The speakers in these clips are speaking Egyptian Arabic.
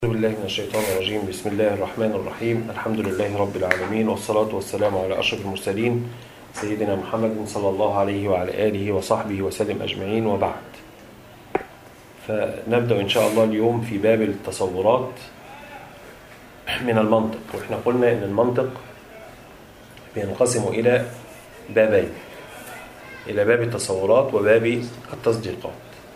أعوذ بالله من الشيطان الرجيم بسم الله الرحمن الرحيم الحمد لله رب العالمين والصلاة والسلام على أشرف المرسلين سيدنا محمد صلى الله عليه وعلى آله وصحبه وسلم أجمعين وبعد فنبدأ إن شاء الله اليوم في باب التصورات من المنطق وإحنا قلنا إن المنطق بينقسم إلى بابين إلى باب التصورات وباب التصديقات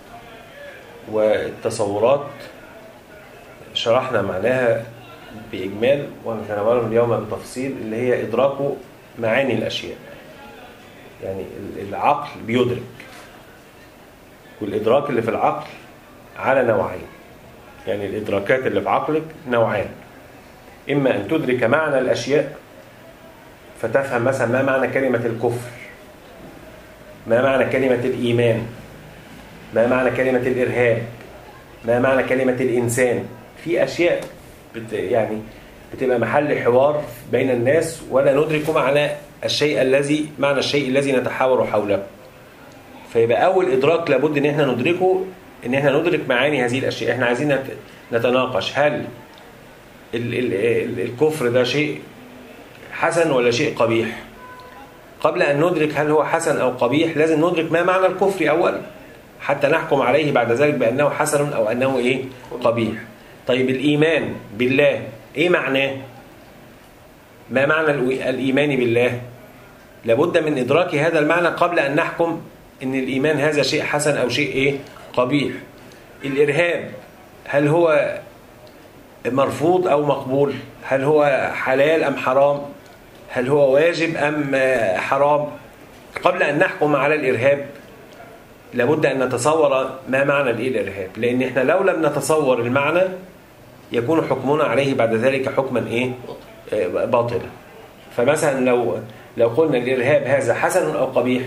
والتصورات شرحنا معناها بإجمال ونتناولها اليوم بتفصيل اللي هي إدراك معاني الأشياء يعني العقل بيدرك والإدراك اللي في العقل على نوعين يعني الإدراكات اللي في عقلك نوعان إما أن تدرك معنى الأشياء فتفهم مثلا ما معنى كلمة الكفر ما معنى كلمة الإيمان ما معنى كلمة الإرهاب ما معنى كلمة الإنسان في أشياء بت يعني بتبقى محل حوار بين الناس ولا ندرك معنى الشيء الذي معنى الشيء الذي نتحاور حوله فيبقى أول إدراك لابد إن احنا ندركه إن احنا ندرك معاني هذه الأشياء احنا عايزين نتناقش هل ال ال ال الكفر ده شيء حسن ولا شيء قبيح قبل أن ندرك هل هو حسن أو قبيح لازم ندرك ما معنى الكفر أولا حتى نحكم عليه بعد ذلك بأنه حسن أو أنه إيه قبيح طيب الإيمان بالله إيه معناه ما معنى الإيمان بالله لابد من إدراك هذا المعنى قبل أن نحكم أن الإيمان هذا شيء حسن أو شيء إيه قبيح الإرهاب هل هو مرفوض أو مقبول هل هو حلال أم حرام هل هو واجب أم حرام قبل أن نحكم على الإرهاب لابد أن نتصور ما معنى الإيه الإرهاب لأن إحنا لو لم نتصور المعنى يكون حكمنا عليه بعد ذلك حكما إيه باطلا فمثلا لو لو قلنا الإرهاب هذا حسن أو قبيح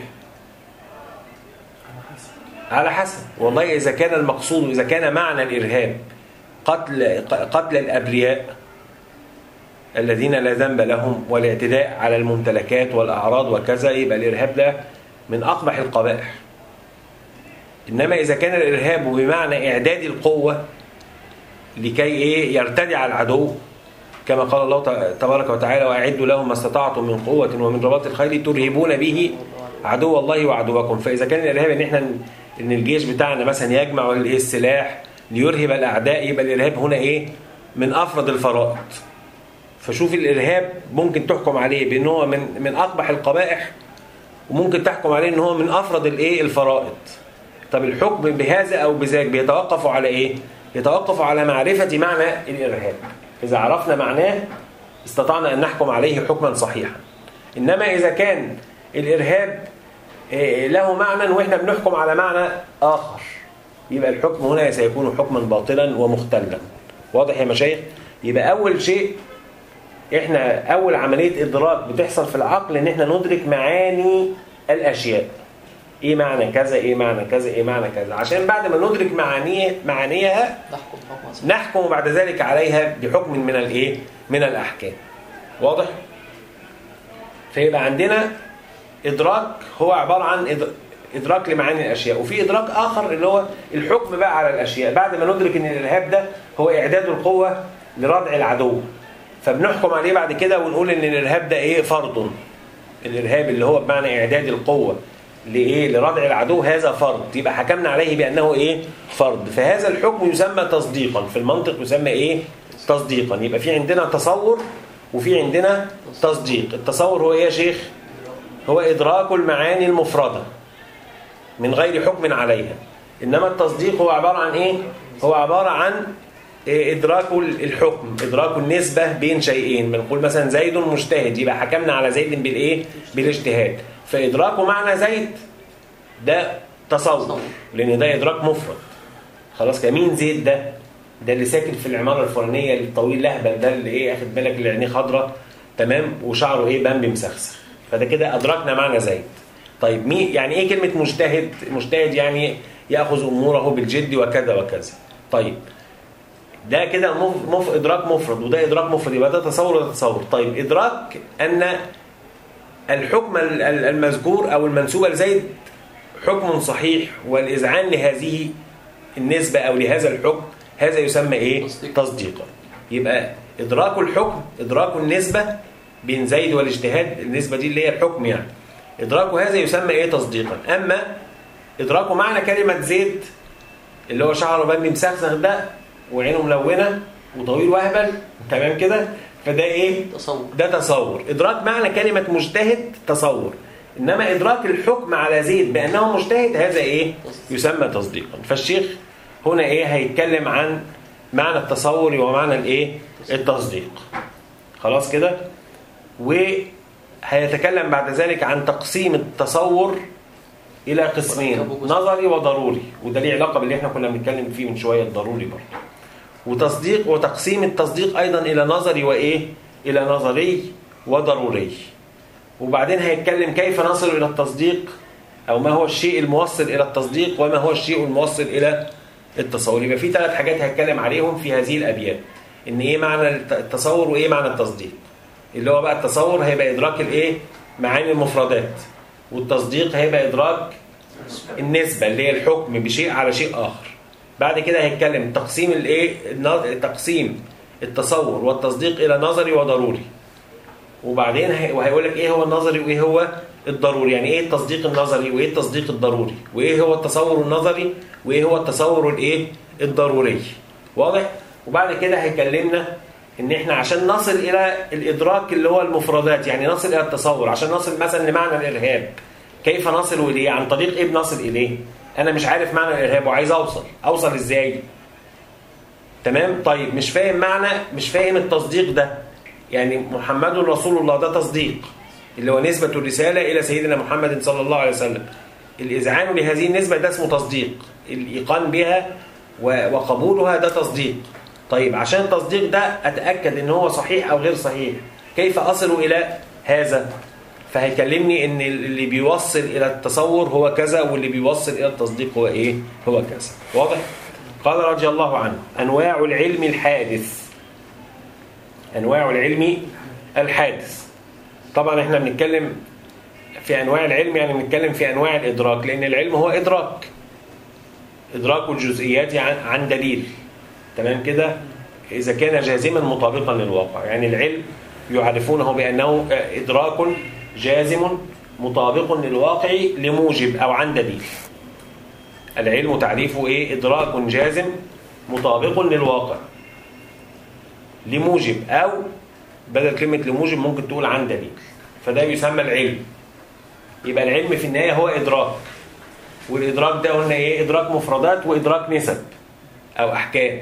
على حسب والله إذا كان المقصود إذا كان معنى الإرهاب قتل قتل الأبرياء الذين لا ذنب لهم والاعتداء على الممتلكات والأعراض وكذا يبقى الإرهاب ده من أقبح القبائح إنما إذا كان الإرهاب بمعنى إعداد القوة لكي إيه يرتدع العدو كما قال الله تبارك وتعالى وأعدوا لهم ما استطعتم من قوة ومن رباط الخيل ترهبون به عدو الله وعدوكم فإذا كان الإرهاب إن إحنا إن الجيش بتاعنا مثلا يجمع السلاح ليرهب الأعداء يبقى الإرهاب هنا إيه من أفرض الفرائض فشوف الإرهاب ممكن تحكم عليه بأن هو من من أقبح القبائح وممكن تحكم عليه أن هو من أفرض الإيه الفرائض طب الحكم بهذا أو بذاك بيتوقف على إيه؟ يتوقف على معرفة معنى الإرهاب إذا عرفنا معناه استطعنا أن نحكم عليه حكما صحيحا إنما إذا كان الإرهاب له معنى وإحنا بنحكم على معنى آخر يبقى الحكم هنا سيكون حكما باطلا ومختلا واضح يا مشايخ؟ يبقى أول شيء إحنا أول عملية إدراك بتحصل في العقل إن إحنا ندرك معاني الأشياء ايه معنى كذا ايه معنى كذا ايه معنى كذا عشان بعد ما ندرك معانيه معانيها نحكم حكما نحكم بعد ذلك عليها بحكم من الايه من الاحكام واضح فيبقى عندنا ادراك هو عباره عن ادراك لمعاني الاشياء وفي ادراك اخر اللي هو الحكم بقى على الاشياء بعد ما ندرك ان الارهاب ده هو اعداد القوه لردع العدو فبنحكم عليه بعد كده ونقول ان الارهاب ده ايه فرض الارهاب اللي هو بمعنى اعداد القوه لايه لردع العدو هذا فرض يبقى حكمنا عليه بانه ايه فرض فهذا الحكم يسمى تصديقا في المنطق يسمى ايه تصديقا يبقى في عندنا تصور وفي عندنا تصديق التصور هو ايه يا شيخ هو ادراك المعاني المفرده من غير حكم عليها انما التصديق هو عباره عن ايه هو عباره عن ادراك الحكم ادراك النسبه بين شيئين بنقول مثلا زيد مجتهد يبقى حكمنا على زيد بالايه بالاجتهاد فإدراكه معنى زيد ده تصور لأن ده إدراك مفرد خلاص كده مين زيد ده ده اللي ساكن في العمارة الفلانية الطويل الأهبل ده اللي إيه أخد بالك اللي عينيه خضراء تمام وشعره إيه بامبي مسخسخ فده كده أدركنا معنى زيد طيب مين يعني إيه كلمة مجتهد مجتهد يعني يأخذ أموره بالجد وكذا وكذا طيب ده كده مف... مف... إدراك مفرد وده إدراك مفرد يبقى ده تصور وده تصور طيب إدراك أن الحكم المذكور أو المنسوب لزيد حكم صحيح والإذعان لهذه النسبة أو لهذا الحكم هذا يسمى ايه تصديق. تصديقا يبقى ادراك الحكم ادراك النسبه بين زيد والاجتهاد النسبه دي اللي هي الحكم يعني ادراك هذا يسمى ايه تصديقا اما ادراك معنى كلمه زيد اللي هو شعره بني مسخسخ ده وعينه ملونه وطويل واهبل تمام كده فده ايه تصور ده تصور ادراك معنى كلمه مجتهد تصور انما ادراك الحكم على زيد بانه مجتهد هذا ايه يسمى تصديقا فالشيخ هنا ايه هيتكلم عن معنى التصور ومعنى الايه التصديق خلاص كده وهيتكلم بعد ذلك عن تقسيم التصور الى قسمين نظري وضروري وده ليه علاقه باللي احنا كنا بنتكلم فيه من شويه الضروري برضه وتصديق وتقسيم التصديق ايضا الى نظري وايه الى نظري وضروري وبعدين هيتكلم كيف نصل الى التصديق او ما هو الشيء الموصل الى التصديق وما هو الشيء الموصل الى التصور يبقى في ثلاث حاجات هيتكلم عليهم في هذه الابيات ان ايه معنى الت- التصور وايه معنى التصديق اللي هو بقى التصور هيبقى ادراك الايه معاني المفردات والتصديق هيبقى ادراك النسبه اللي هي الحكم بشيء على شيء اخر بعد كده هيتكلم تقسيم الايه النظ- تقسيم التصور والتصديق الى نظري وضروري وبعدين هي- وهيقول لك ايه هو النظري وايه هو الضروري يعني ايه التصديق النظري وايه التصديق الضروري وايه هو التصور النظري وايه هو التصور الايه الضروري واضح وبعد كده هيكلمنا ان احنا عشان نصل الى الادراك اللي هو المفردات يعني نصل الى التصور عشان نصل مثلا لمعنى الارهاب كيف نصل اليه عن طريق ايه بنصل اليه انا مش عارف معنى الارهاب وعايز اوصل اوصل ازاي تمام طيب مش فاهم معنى مش فاهم التصديق ده يعني محمد رسول الله ده تصديق اللي هو نسبة الرسالة إلى سيدنا محمد صلى الله عليه وسلم الإذعان لهذه النسبة ده اسمه تصديق الإيقان بها و- وقبولها ده تصديق طيب عشان التصديق ده أتأكد إن هو صحيح أو غير صحيح كيف أصل إلى هذا فهيكلمني إن اللي بيوصل إلى التصور هو كذا واللي بيوصل إلى التصديق هو إيه هو كذا واضح قال رضي الله عنه أنواع العلم الحادث أنواع العلم الحادث طبعا احنا بنتكلم في أنواع العلم يعني بنتكلم في أنواع الإدراك لأن العلم هو إدراك إدراك الجزئيات عن عن دليل تمام كده إذا كان جازما مطابقا للواقع يعني العلم يعرفونه بأنه إدراك جازم مطابق للواقع لموجب أو عن دليل العلم تعريفه إيه إدراك جازم مطابق للواقع لموجب أو بدل كلمة لموجب ممكن تقول عن دليل فده يسمى العلم يبقى العلم في النهاية هو إدراك والإدراك ده قلنا إيه إدراك مفردات وإدراك نسب أو أحكام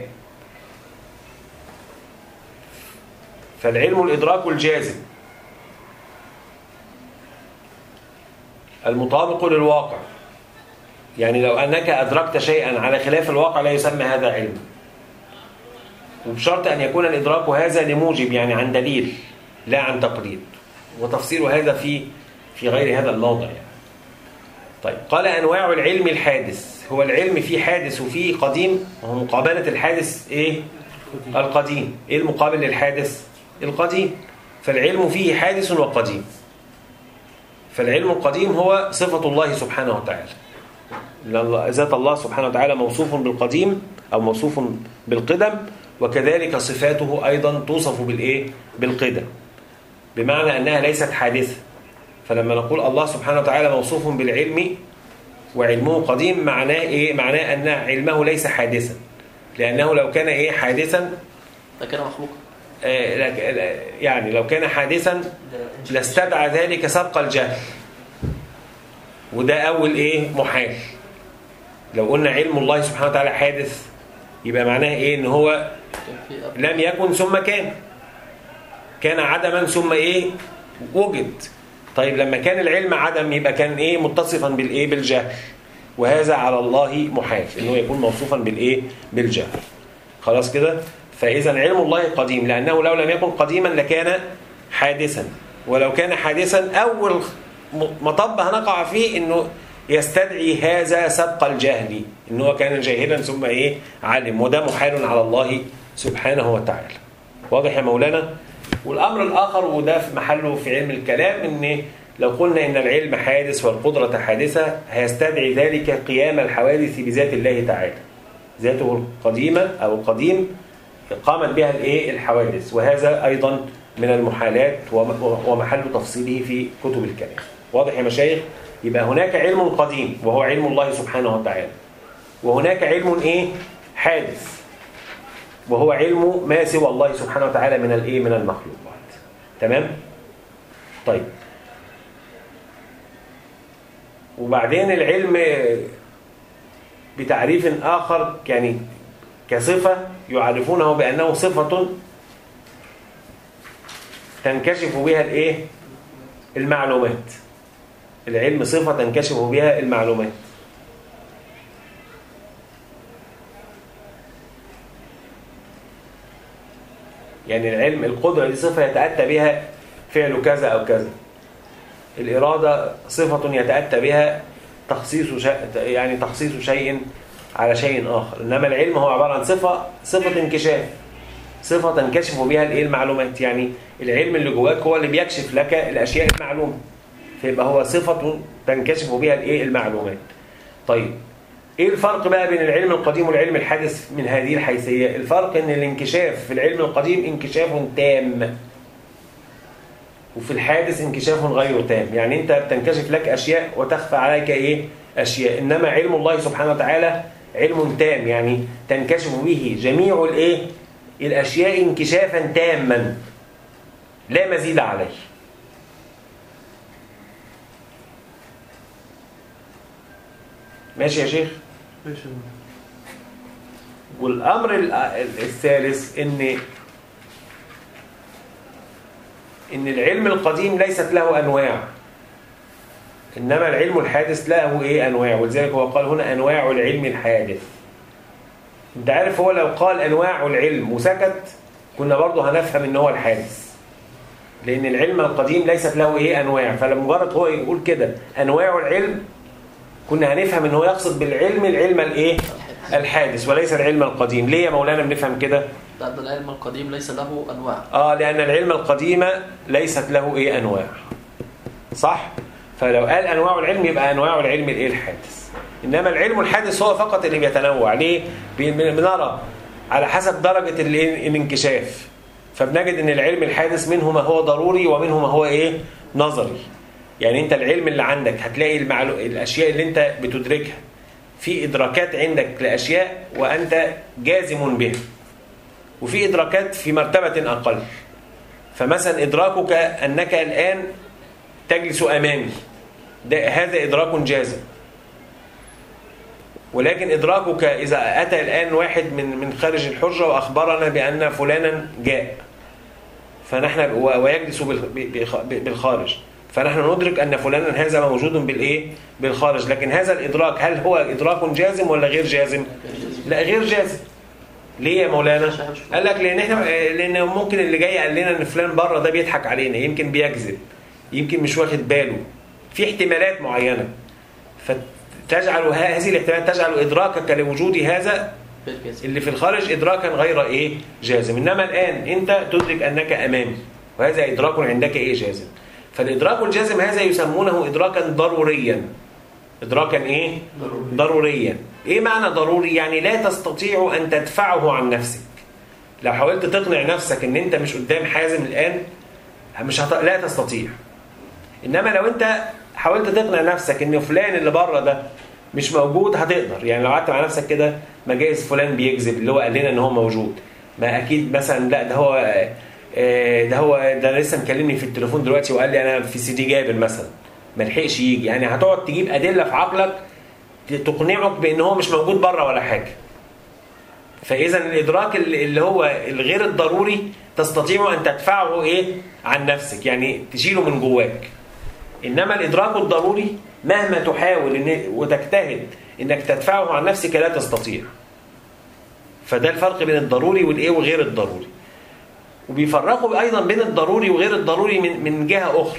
فالعلم الإدراك الجازم المطابق للواقع يعني لو أنك أدركت شيئا على خلاف الواقع لا يسمى هذا علم وبشرط أن يكون الإدراك هذا لموجب يعني عن دليل لا عن تقليد وتفصيل هذا في في غير هذا الموضع يعني. طيب قال أنواع العلم الحادث هو العلم فيه حادث وفيه قديم وهو مقابلة الحادث إيه؟ القديم إيه المقابل للحادث؟ القديم فالعلم فيه حادث وقديم فالعلم القديم هو صفة الله سبحانه وتعالى لأن ذات الله سبحانه وتعالى موصوف بالقديم أو موصوف بالقدم وكذلك صفاته أيضا توصف بالإيه؟ بالقدم بمعنى أنها ليست حادثة فلما نقول الله سبحانه وتعالى موصوف بالعلم وعلمه قديم معناه إيه؟ معناه أن علمه ليس حادثا لأنه لو كان إيه حادثا ده كان مخلوق آه، لك- يعني لو كان حادثا لاستدعى ذلك سبق الجهل وده أول إيه محال لو قلنا علم الله سبحانه وتعالى حادث يبقى معناه إيه إن هو كان في أب- لم يكن ثم كان كان عدما ثم ايه وجد طيب لما كان العلم عدم يبقى كان ايه متصفا بالايه بالجهل وهذا على الله محال انه يكون موصوفا بالايه بالجهل خلاص كده فاذا علم الله قديم لانه لو لم يكن قديما لكان حادثا ولو كان حادثا اول م- مطب هنقع فيه انه يستدعي هذا سبق الجهل انه هو كان جاهلا ثم ايه علم وده محال على الله سبحانه وتعالى واضح يا مولانا والامر الاخر وده في محله في علم الكلام ان لو قلنا ان العلم حادث والقدره حادثه هيستدعي ذلك قيام الحوادث بذات الله تعالى ذاته القديمة أو القديم قامت بها الايه الحوادث وهذا أيضا من المحالات وم- ومحل تفصيله في كتب الكلام واضح يا مشايخ يبقى هناك علم قديم وهو علم الله سبحانه وتعالى وهناك علم ايه حادث وهو علم ما سوى الله سبحانه وتعالى من الايه من المخلوقات تمام طيب وبعدين العلم بتعريف آخر يعني كصفة يعرفونه بأنه صفة تنكشف بها الايه المعلومات العلم صفة تنكشف بها المعلومات يعني العلم القدرة دي صفة يتأتى بها فعل كذا أو كذا الإرادة صفة يتأتى بها تخصيص شيء يعني تخصيص شيء على شيء آخر إنما العلم هو عبارة عن صفة صفة انكشاف صفة تنكشف بها الإيه المعلومات يعني العلم اللي جواك هو اللي بيكشف لك الأشياء المعلومة فيبقى هو صفة تنكشف بها الإيه المعلومات طيب ايه الفرق بقى بين العلم القديم والعلم الحادث من هذه الحيثية الفرق ان الانكشاف في العلم القديم انكشاف تام وفي الحادث انكشاف غير تام يعني انت بتنكشف لك اشياء وتخفى عليك ايه اشياء انما علم الله سبحانه وتعالى علم تام يعني تنكشف به جميع الايه الاشياء انكشافا تاما لا مزيد عليه ماشي يا شيخ ماشي والامر ال- الثالث ان ان العلم القديم ليست له انواع انما العلم الحادث له ايه انواع ولذلك هو قال هنا انواع العلم الحادث انت عارف هو لو قال انواع العلم وسكت كنا برضه هنفهم ان هو الحادث لان العلم القديم ليست له ايه انواع فلمجرد هو يقول كده انواع العلم كنا هنفهم ان هو يقصد بالعلم العلم الايه الحادث وليس العلم القديم ليه يا مولانا بنفهم كده لأن العلم القديم ليس له أنواع اه لان العلم القديم ليست له ايه انواع صح فلو قال انواع العلم يبقى انواع العلم الايه الحادث انما العلم الحادث هو فقط اللي بيتنوع ليه بن- بنرى على حسب درجه الإيه؟ الانكشاف فبنجد ان العلم الحادث منه ما هو ضروري ومنه ما هو ايه نظري يعني انت العلم اللي عندك هتلاقي المعلو... الاشياء اللي انت بتدركها في ادراكات عندك لاشياء وانت جازم بها وفي إدراكات في مرتبة أقل فمثلا إدراكك أنك الآن تجلس أمامي ده هذا إدراك جازم ولكن إدراكك إذا أتى الآن واحد من من خارج الحجرة وأخبرنا بأن فلانا جاء فنحن و- ويجلس بال- بخ- بالخارج فنحن ندرك أن فلانا هذا موجود بالإيه؟ بالخارج لكن هذا الإدراك هل هو إدراك جازم ولا غير جازم؟ لا غير جازم ليه يا مولانا؟ قال لك لان احنا لان ممكن اللي جاي قال لنا ان فلان بره ده بيضحك علينا يمكن بيكذب يمكن مش واخد باله في احتمالات معينه فتجعل ه- هذه الاحتمالات تجعل ادراكك لوجود هذا بالجزم اللي في الخارج ادراكا غير ايه جازم انما الان انت تدرك انك امامي وهذا ادراك عندك ايه جازم فالادراك الجازم هذا يسمونه ادراكا ضروريا ادراكا ايه ضروري. ضروريا ايه معنى ضروري يعني لا تستطيع ان تدفعه عن نفسك لو حاولت تقنع نفسك ان انت مش قدام حازم الان مش هت... لا تستطيع انما لو انت حاولت تقنع نفسك ان فلان اللي بره ده مش موجود هتقدر يعني لو قعدت مع نفسك كده ما جايز فلان بيكذب اللي هو قال لنا ان هو موجود ما اكيد مثلا لا ده هو آه، ده هو ده لسه مكلمني في التليفون دلوقتي وقال لي انا في سيدي جابر مثلا ما لحقش يجي يعني هتقعد تجيب ادله في عقلك تقنعك بان هو مش موجود بره ولا حاجه فاذا الادراك اللي اللي هو الغير الضروري تستطيع ان تدفعه ايه عن نفسك يعني تشيله من جواك انما الادراك الضروري مهما تحاول إن وتجتهد انك تدفعه عن نفسك لا تستطيع فده الفرق بين الضروري والايه وغير الضروري وبيفرقوا ايضا بين الضروري وغير الضروري من من جهه اخرى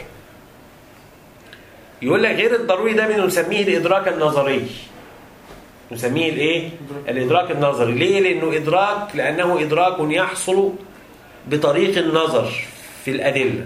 يقول لك غير الضروري ده بنسميه الادراك النظري نسميه الايه الادراك النظري ليه لانه ادراك لانه ادراك يحصل بطريق النظر في الادله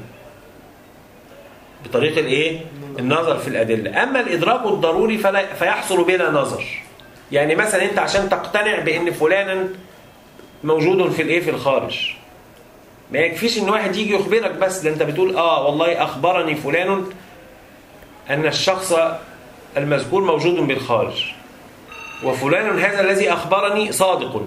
بطريق الايه النظر في الادله اما الادراك الضروري فلا فيحصل بلا نظر يعني مثلا انت عشان تقتنع بان فلانا موجود في الايه في الخارج ما يكفيش ان واحد يجي يخبرك بس ده انت بتقول اه والله اخبرني فلان ان الشخص المذكور موجود بالخارج وفلان هذا الذي اخبرني صادق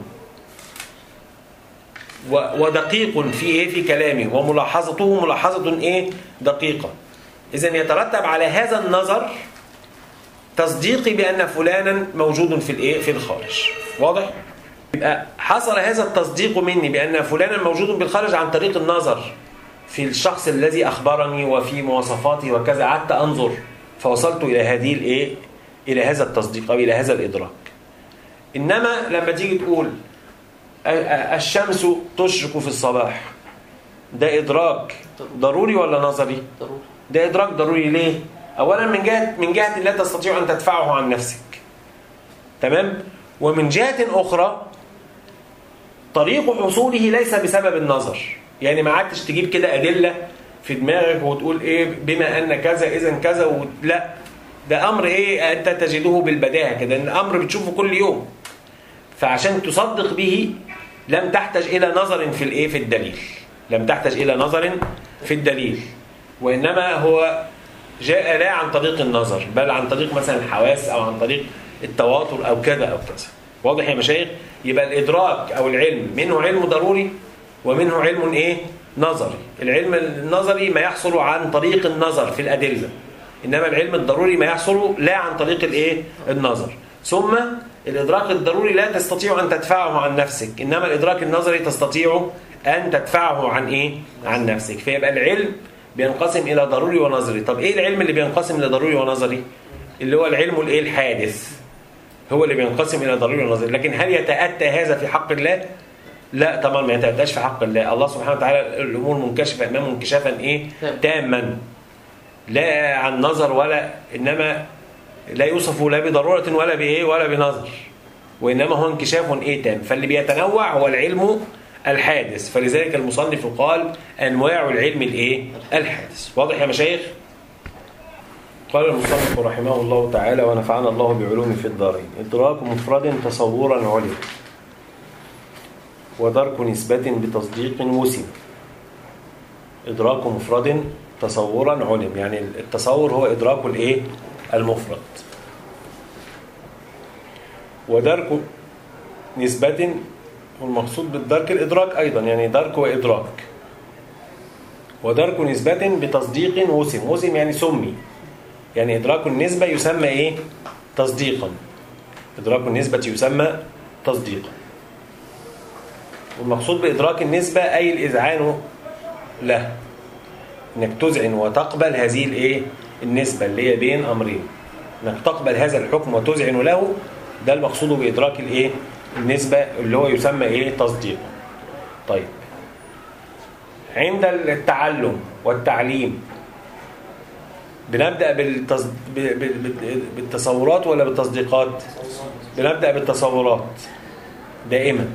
و- ودقيق في ايه في كلامه وملاحظته ملاحظه ايه دقيقه اذا يترتب على هذا النظر تصديقي بان فلانا موجود في الايه في الخارج واضح يبقى حصل هذا التصديق مني بان فلانا موجود بالخارج عن طريق النظر في الشخص الذي اخبرني وفي مواصفاته وكذا قعدت انظر فوصلت الى هذه الايه الى هذا التصديق او الى هذا الادراك انما لما تيجي تقول أ- أ- الشمس تشرق في الصباح ده ادراك ضروري ولا نظري ضروري ده ادراك ضروري ليه اولا من جهه من جهه لا تستطيع ان تدفعه عن نفسك تمام ومن جهه اخرى طريق حصوله ليس بسبب النظر يعني ما عادتش تجيب كده ادله في دماغك وتقول ايه بما ان كذا اذا كذا و... لا ده امر ايه انت تجده بالبداهه كده ان امر بتشوفه كل يوم فعشان تصدق به لم تحتج الى نظر في الايه في الدليل لم تحتج الى نظر في الدليل وانما هو جاء لا عن طريق النظر بل عن طريق مثلا الحواس او عن طريق التواتر او كذا او كذا واضح يا مشايخ يبقى الادراك او العلم منه علم ضروري ومنه علم ايه نظري العلم النظري ما يحصل عن طريق النظر في الادله انما العلم الضروري ما يحصل لا عن طريق الايه النظر ثم الادراك الضروري لا تستطيع ان تدفعه عن نفسك انما الادراك النظري تستطيع ان تدفعه عن ايه عن نفسك فيبقى العلم بينقسم الى ضروري ونظري طب ايه العلم اللي بينقسم الى ضروري ونظري اللي هو العلم الايه الحادث هو اللي بينقسم الى ضروري ونظري لكن هل يتاتى هذا في حق الله لا طبعا ما يتاتاش في حق الله الله سبحانه وتعالى الامور منكشفه امامه انكشافا ايه تام. تاما لا عن نظر ولا انما لا يوصف لا بضروره ولا بايه ولا بنظر وانما هو انكشاف ايه تام فاللي بيتنوع هو العلم الحادث فلذلك المصنف قال انواع العلم الايه الحادث واضح يا مشايخ قال المصنف رحمه الله تعالى ونفعنا الله بعلوم في الدارين ادراك مفرد تصورا علم ودرك نسبة بتصديق وسم إدراك مفرد تصورا علم يعني التصور هو إدراك الإيه؟ المفرد ودرك نسبة والمقصود بالدرك الإدراك أيضا يعني درك وإدراك ودرك نسبة بتصديق وسم وسم يعني سمي يعني إدراك النسبة يسمى إيه؟ تصديقا إدراك النسبة يسمى تصديقا والمقصود بإدراك النسبة أي الإذعان له إنك تذعن وتقبل هذه الإيه؟ النسبة اللي هي بين أمرين إنك تقبل هذا الحكم وتذعن له ده المقصود بإدراك الإيه؟ النسبة اللي هو يسمى إيه؟ تصديقا طيب عند التعلم والتعليم بنبدأ بالتص... ب... ب... ب... بالتصورات ولا بالتصديقات بنبدأ بالتصورات دائما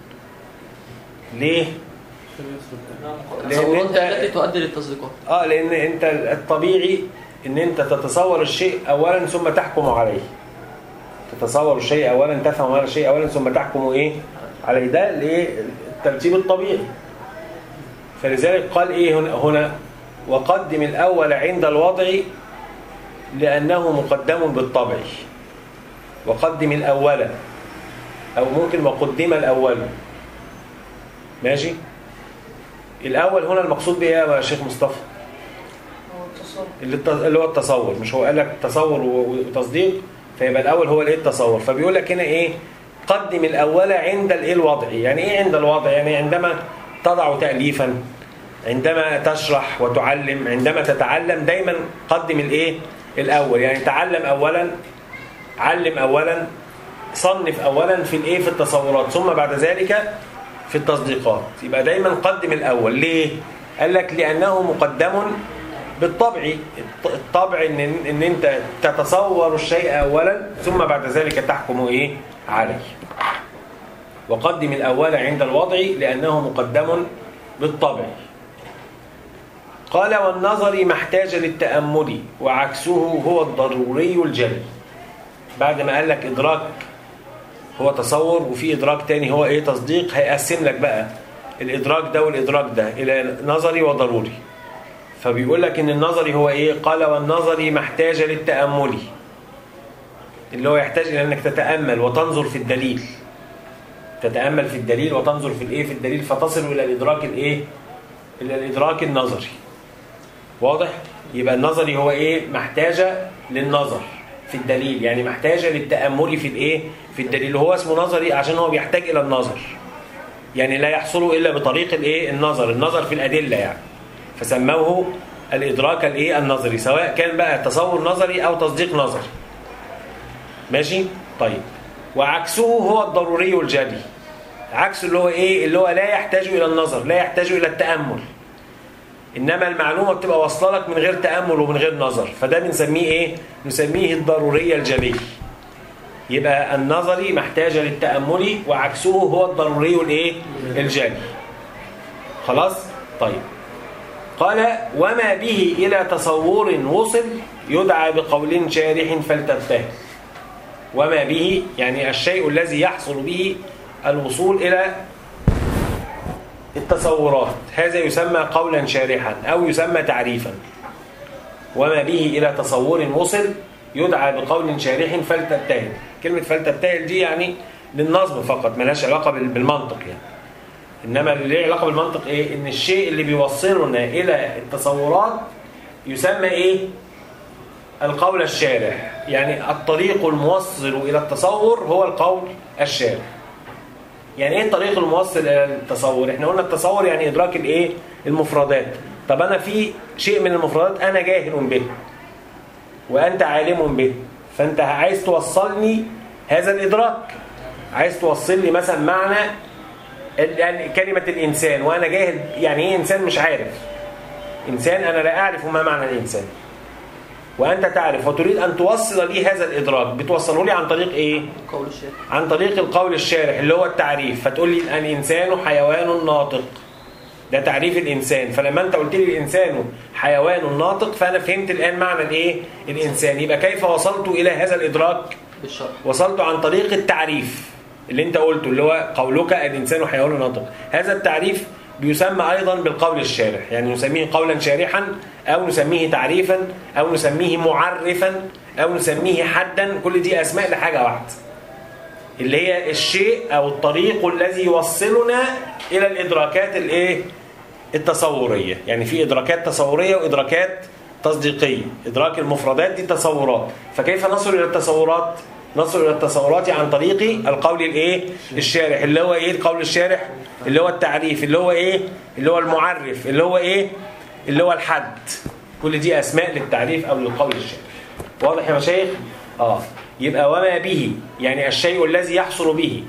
ليه التصورات أنت- هي التي تؤدي للتصديقات اه لان انت الطبيعي ان انت تتصور الشيء اولا ثم تحكم عليه تتصور الشيء اولا تفهم هذا الشيء اولا ثم تحكم ايه عليه ده ليه الترتيب الطبيعي فلذلك قال ايه هنا, هنا وقدم الاول عند الوضع لانه مقدم بالطبع وقدم الاول او ممكن وقدم الاول ماشي الاول هنا المقصود بايه يا شيخ مصطفى اللي الت- اللي هو التصور مش هو قال لك تصور و- وتصديق فيبقى الاول هو الايه التصور فبيقول لك هنا ايه قدم الاول عند الايه الوضع يعني ايه عند الوضع يعني عندما تضع تاليفا عندما تشرح وتعلم عندما تتعلم دايما قدم الايه الاول يعني تعلم اولا علم اولا صنف اولا في الايه في التصورات ثم بعد ذلك في التصديقات يبقى دايما قدم الاول ليه قال لك لانه مقدم بالطبع الط- الطبع ان ان انت تتصور الشيء اولا ثم بعد ذلك تحكم ايه عليه وقدم الاول عند الوضع لانه مقدم بالطبع قال والنظر ما احتاج للتامل وعكسه هو الضروري الجلي بعد ما قال لك ادراك هو تصور وفي ادراك تاني هو ايه تصديق هيقسم لك بقى الادراك ده والادراك ده الى نظري وضروري فبيقول لك ان النظري هو ايه قال والنظري محتاج للتامل اللي هو يحتاج الى انك تتامل وتنظر في الدليل تتامل في الدليل وتنظر في الايه في الدليل فتصل الى الادراك الايه الى الادراك النظري واضح يبقى النظري هو ايه محتاجه للنظر في الدليل يعني محتاجه للتامل في الايه في الدليل هو اسمه نظري عشان هو بيحتاج الى النظر يعني لا يحصل الا بطريق الايه النظر النظر في الادله يعني فسموه الادراك الايه النظري سواء كان بقى تصور نظري او تصديق نظري ماشي طيب وعكسه هو الضروري الجلي عكسه اللي هو ايه اللي هو لا يحتاج الى النظر لا يحتاج الى التامل انما المعلومه بتبقى واصله لك من غير تامل ومن غير نظر فده بنسميه ايه نسميه الضروريه الجلي يبقى النظري محتاج للتامل وعكسه هو الضروري الايه الجلي خلاص طيب قال وما به الى تصور وصل يدعى بقول شارح فلتبتهل وما به يعني الشيء الذي يحصل به الوصول إلى التصورات هذا يسمى قولا شارحا أو يسمى تعريفا وما به إلى تصور وصل يدعى بقول شارح فلتبتهل كلمة فلتبتهل دي يعني للنظم فقط ملهاش علاقة بالمنطق يعني إنما اللي له علاقة بالمنطق إيه إن الشيء اللي بيوصلنا إلى التصورات يسمى إيه القول الشارح يعني الطريق الموصل إلى التصور هو القول الشارح يعني ايه الطريق الموصل الى التصور احنا قلنا التصور يعني ادراك الايه المفردات طب انا في شيء من المفردات انا جاهل به وانت عالم به فانت عايز توصلني هذا الادراك عايز توصل لي مثلا معنى يعني كلمة الإنسان وأنا جاهل يعني إيه إنسان مش عارف إنسان أنا لا أعرف ما معنى الإنسان وأنت تعرف وتريد أن توصل لي هذا الإدراك بتوصله لي عن طريق إيه؟ قول الشارح عن طريق القول الشارح اللي هو التعريف فتقول لي الإنسان حيوان ناطق ده تعريف الإنسان فلما أنت قلت لي الإنسان حيوان ناطق فأنا فهمت الآن معنى الإيه؟ الإنسان يبقى كيف وصلت إلى هذا الإدراك؟ بالشرح وصلت عن طريق التعريف اللي أنت قلته اللي هو قولك الإنسان حيوان ناطق هذا التعريف بيسمى أيضا بالقول الشارح يعني نسميه قولا شارحا أو نسميه تعريفا أو نسميه معرفا أو نسميه حدا كل دي أسماء لحاجة واحدة اللي هي الشيء أو الطريق الذي يوصلنا إلى الإدراكات الإيه؟ التصورية يعني في إدراكات تصورية وإدراكات تصديقية إدراك المفردات دي تصورات فكيف نصل إلى التصورات؟ نصل إلى التصورات عن طريق القول الإيه؟ الشارح اللي هو إيه القول الشارح؟ اللي هو التعريف اللي هو إيه؟ اللي هو المعرف اللي هو إيه؟ اللي هو الحد كل دي أسماء للتعريف أو للقول الشارح واضح يا مشايخ؟ آه يبقى وما به يعني الشيء الذي يحصل به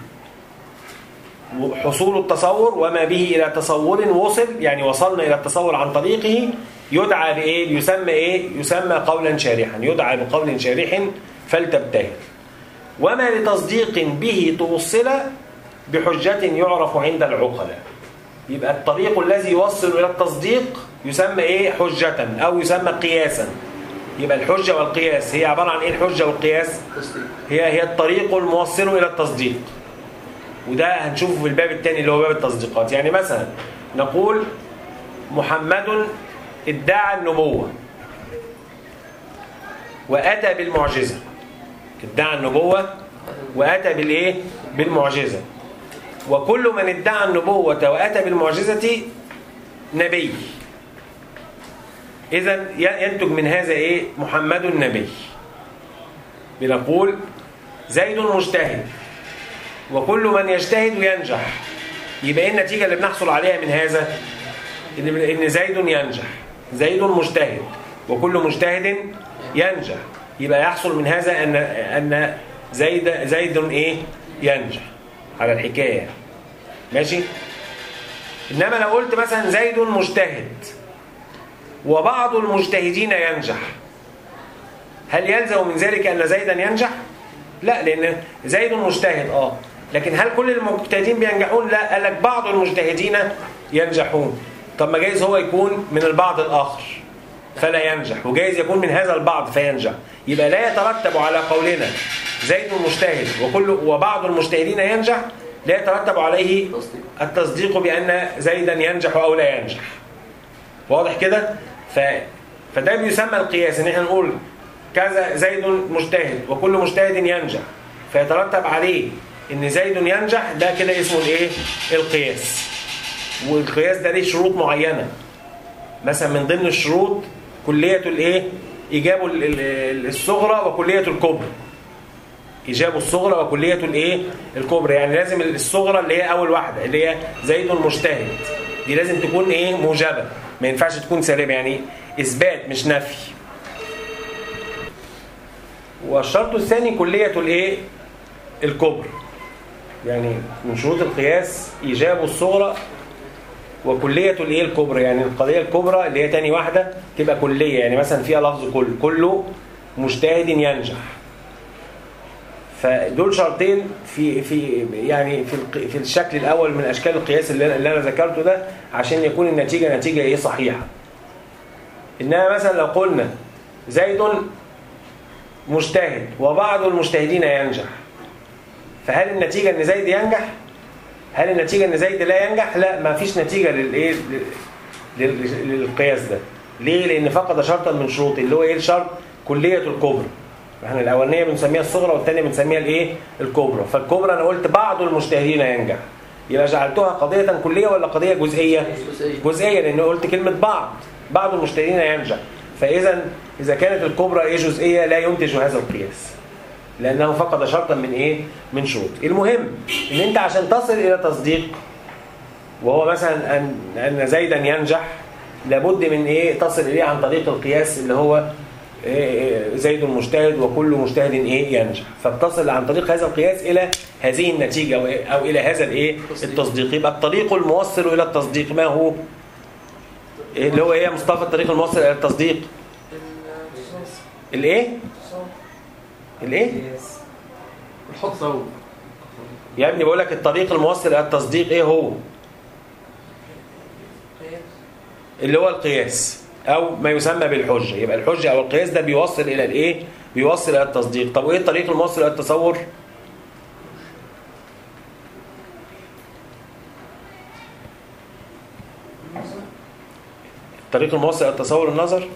حصول التصور وما به إلى تصور وصل يعني وصلنا إلى التصور عن طريقه يدعى بإيه؟ يسمى إيه؟ يسمى قولا شارحا يدعى بقول شارح فلتبتهل وما لتصديق به توصل بحجة يعرف عند العقلاء يبقى الطريق الذي يوصل إلى التصديق يسمى إيه؟ حجة أو يسمى قياسا يبقى الحجة والقياس هي عبارة عن إيه الحجة والقياس؟ تصديق هي هي الطريق الموصل إلى التصديق وده هنشوفه في الباب الثاني اللي هو باب التصديقات يعني مثلا نقول محمد ادعى النبوة وأتى بالمعجزة ادعى النبوة وأتى بالإيه؟ بالمعجزة وكل من ادعى النبوة وأتى بالمعجزة نبي إذا ينتج من هذا إيه؟ محمد نبي بنقول زيد مجتهد وكل من يجتهد ينجح يبقى ايه النتيجة اللي بنحصل عليها من هذا ان إن زيد ينجح زيد مجتهد وكل مجتهد ينجح يبقى يحصل من هذا ان ان زيد زيد ايه ينجح على الحكايه ماشي انما لو قلت مثلا زيد مجتهد وبعض المجتهدين ينجح هل يلزم من ذلك ان زيدا ينجح لا لان زيد مجتهد اه لكن هل كل المجتهدين بينجحون لا قال لك بعض المجتهدين ينجحون طب ما جايز هو يكون من البعض الاخر فلا ينجح وجايز يكون من هذا البعض فينجح يبقى لا يترتب على قولنا زيد مجتهد وكل وبعض المجتهدين ينجح لا يترتب عليه تصديق التصديق بأن زيدا ينجح أو لا ينجح واضح كده ف... فده بيسمى القياس ان احنا نقول كذا زيد مجتهد وكل مجتهد ينجح فيترتب عليه ان زيد ينجح ده كده اسمه الايه القياس والقياس ده ليه شروط معينه مثلا من ضمن الشروط كليه الايه ايجاب ال- ال- الصغرى وكليه الكبرى ايجاب الصغرى وكليه الايه الكبرى يعني لازم الصغرى اللي هي اول واحده اللي هي زيد مجتهد دي لازم تكون ايه موجبه ما ينفعش تكون سالبه يعني اثبات مش نفي والشرط الثاني كليه الايه الكبرى يعني من شروط القياس ايجاب الصغرى وكليه الايه الكبرى يعني القضيه الكبرى اللي هي تاني واحده تبقى كليه يعني مثلا فيها لفظ كل كله مجتهد ينجح فدول شرطين في في يعني في الق- في الشكل الاول من اشكال القياس اللي أنا- اللي انا ذكرته ده عشان يكون النتيجه نتيجه ايه صحيحه انما مثلا لو قلنا زيد مجتهد وبعض المجتهدين ينجح فهل النتيجه ان زيد ينجح هل النتيجه ان زيد لا ينجح لا ما فيش نتيجه للايه لل- لل- للقياس ده ليه لان فقد شرطا من شروط اللي هو ايه الشرط كليه الكبرى احنا الاولانيه بنسميها الصغرى والثانيه بنسميها الايه الكبرى فالكبرى انا قلت بعض المجتهدين ينجح يبقى جعلتها قضيه كليه ولا قضيه جزئيه جزئية. جزئيه لان قلت كلمه بعض بعض المجتهدين ينجح فاذا اذا كانت الكبرى ايه جزئيه لا ينتج هذا القياس لانه فقد شرطا من ايه من شروط المهم ان انت عشان تصل الى تصديق وهو مثلا ان ان زيدا ينجح لابد من ايه تصل اليه عن طريق القياس اللي هو إيه إيه زيد مجتهد وكل مجتهد ايه ينجح فبتصل عن طريق هذا القياس الى هذه النتيجه او إيه- أو الى هذا الايه التصديق يبقى الطريق الموصل الى التصديق ما هو إيه اللي هو ايه يا مصطفى الطريق الموصل الى التصديق الايه الايه الحط ثوب يا ابني بقول لك الطريق الموصل الى التصديق ايه هو اللي هو القياس او ما يسمى بالحجه يبقى الحجه او القياس ده بيوصل الى الايه بيوصل الى التصديق طب وايه الطريق الموصل الى التصور الطريق الموصل الى التصور النظر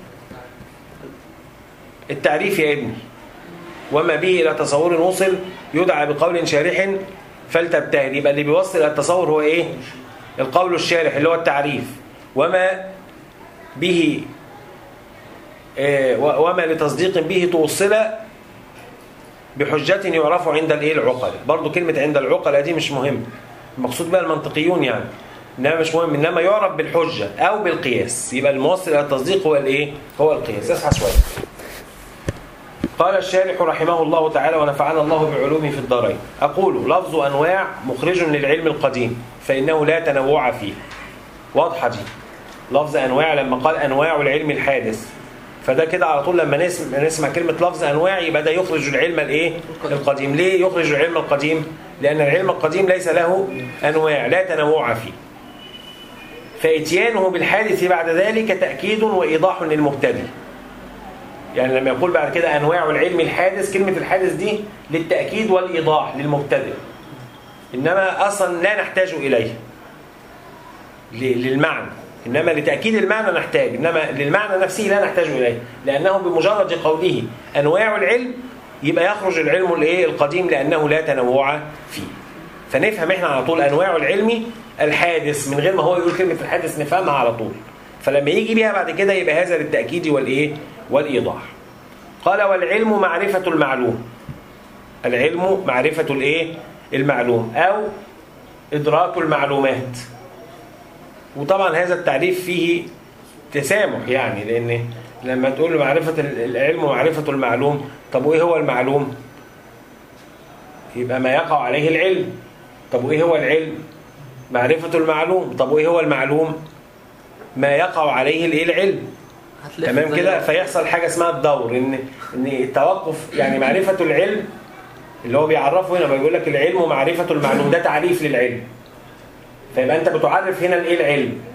التعريف يا ابني وما به الى تصور وصل يدعى بقول شارح فلتبتهل يبقى اللي بيوصل الى التصور هو ايه القول الشارح اللي هو التعريف وما به آه، و- وما لتصديق به توصل بحجة يعرف عند الايه العقل برضو كلمة عند العقل دي مش مهم المقصود بها المنطقيون يعني انما مش مهم انما يعرف بالحجة او بالقياس يبقى الموصل الى التصديق هو الايه هو القياس اصحى شوية قال الشارح رحمه الله تعالى ونفعنا الله بعلومه في الدارين أقول لفظ أنواع مخرج للعلم القديم فإنه لا تنوع فيه واضحة دي لفظ أنواع لما قال أنواع العلم الحادث فده كده على طول لما نسمع, نسمع كلمة لفظ أنواع يبقى ده يخرج العلم الإيه؟ القديم ليه يخرج العلم القديم؟ لأن العلم القديم ليس له أنواع لا تنوع فيه فإتيانه بالحادث بعد ذلك تأكيد وإيضاح للمبتدئ يعني لما يقول بعد كده انواع العلم الحادث كلمه الحادث دي للتاكيد والايضاح للمبتدئ انما اصلا لا نحتاج اليه ل- للمعنى انما لتاكيد المعنى نحتاج انما للمعنى نفسه لا نحتاج اليه لانه بمجرد قوله انواع العلم يبقى يخرج العلم الايه القديم لانه لا تنوع فيه فنفهم احنا على طول انواع العلم الحادث من غير ما هو يقول كلمه الحادث نفهمها على طول فلما يجي بيها بعد كده يبقى هذا للتاكيد والايه والايضاح قال والعلم معرفه المعلوم العلم معرفه الايه المعلوم او ادراك المعلومات وطبعا هذا التعريف فيه تسامح يعني لان لما تقول له معرفه العلم معرفه المعلوم طب وايه هو المعلوم يبقى ما يقع عليه العلم طب وايه هو العلم معرفه المعلوم طب وايه هو المعلوم ما يقع عليه الايه العلم هتلف تمام زي- كده فيحصل حاجه اسمها الدور ان ان التوقف يعني معرفه العلم اللي هو بيعرفه هنا بيقول لك العلم معرفه المعلوم ده تعريف للعلم فيبقى انت بتعرف هنا الايه العلم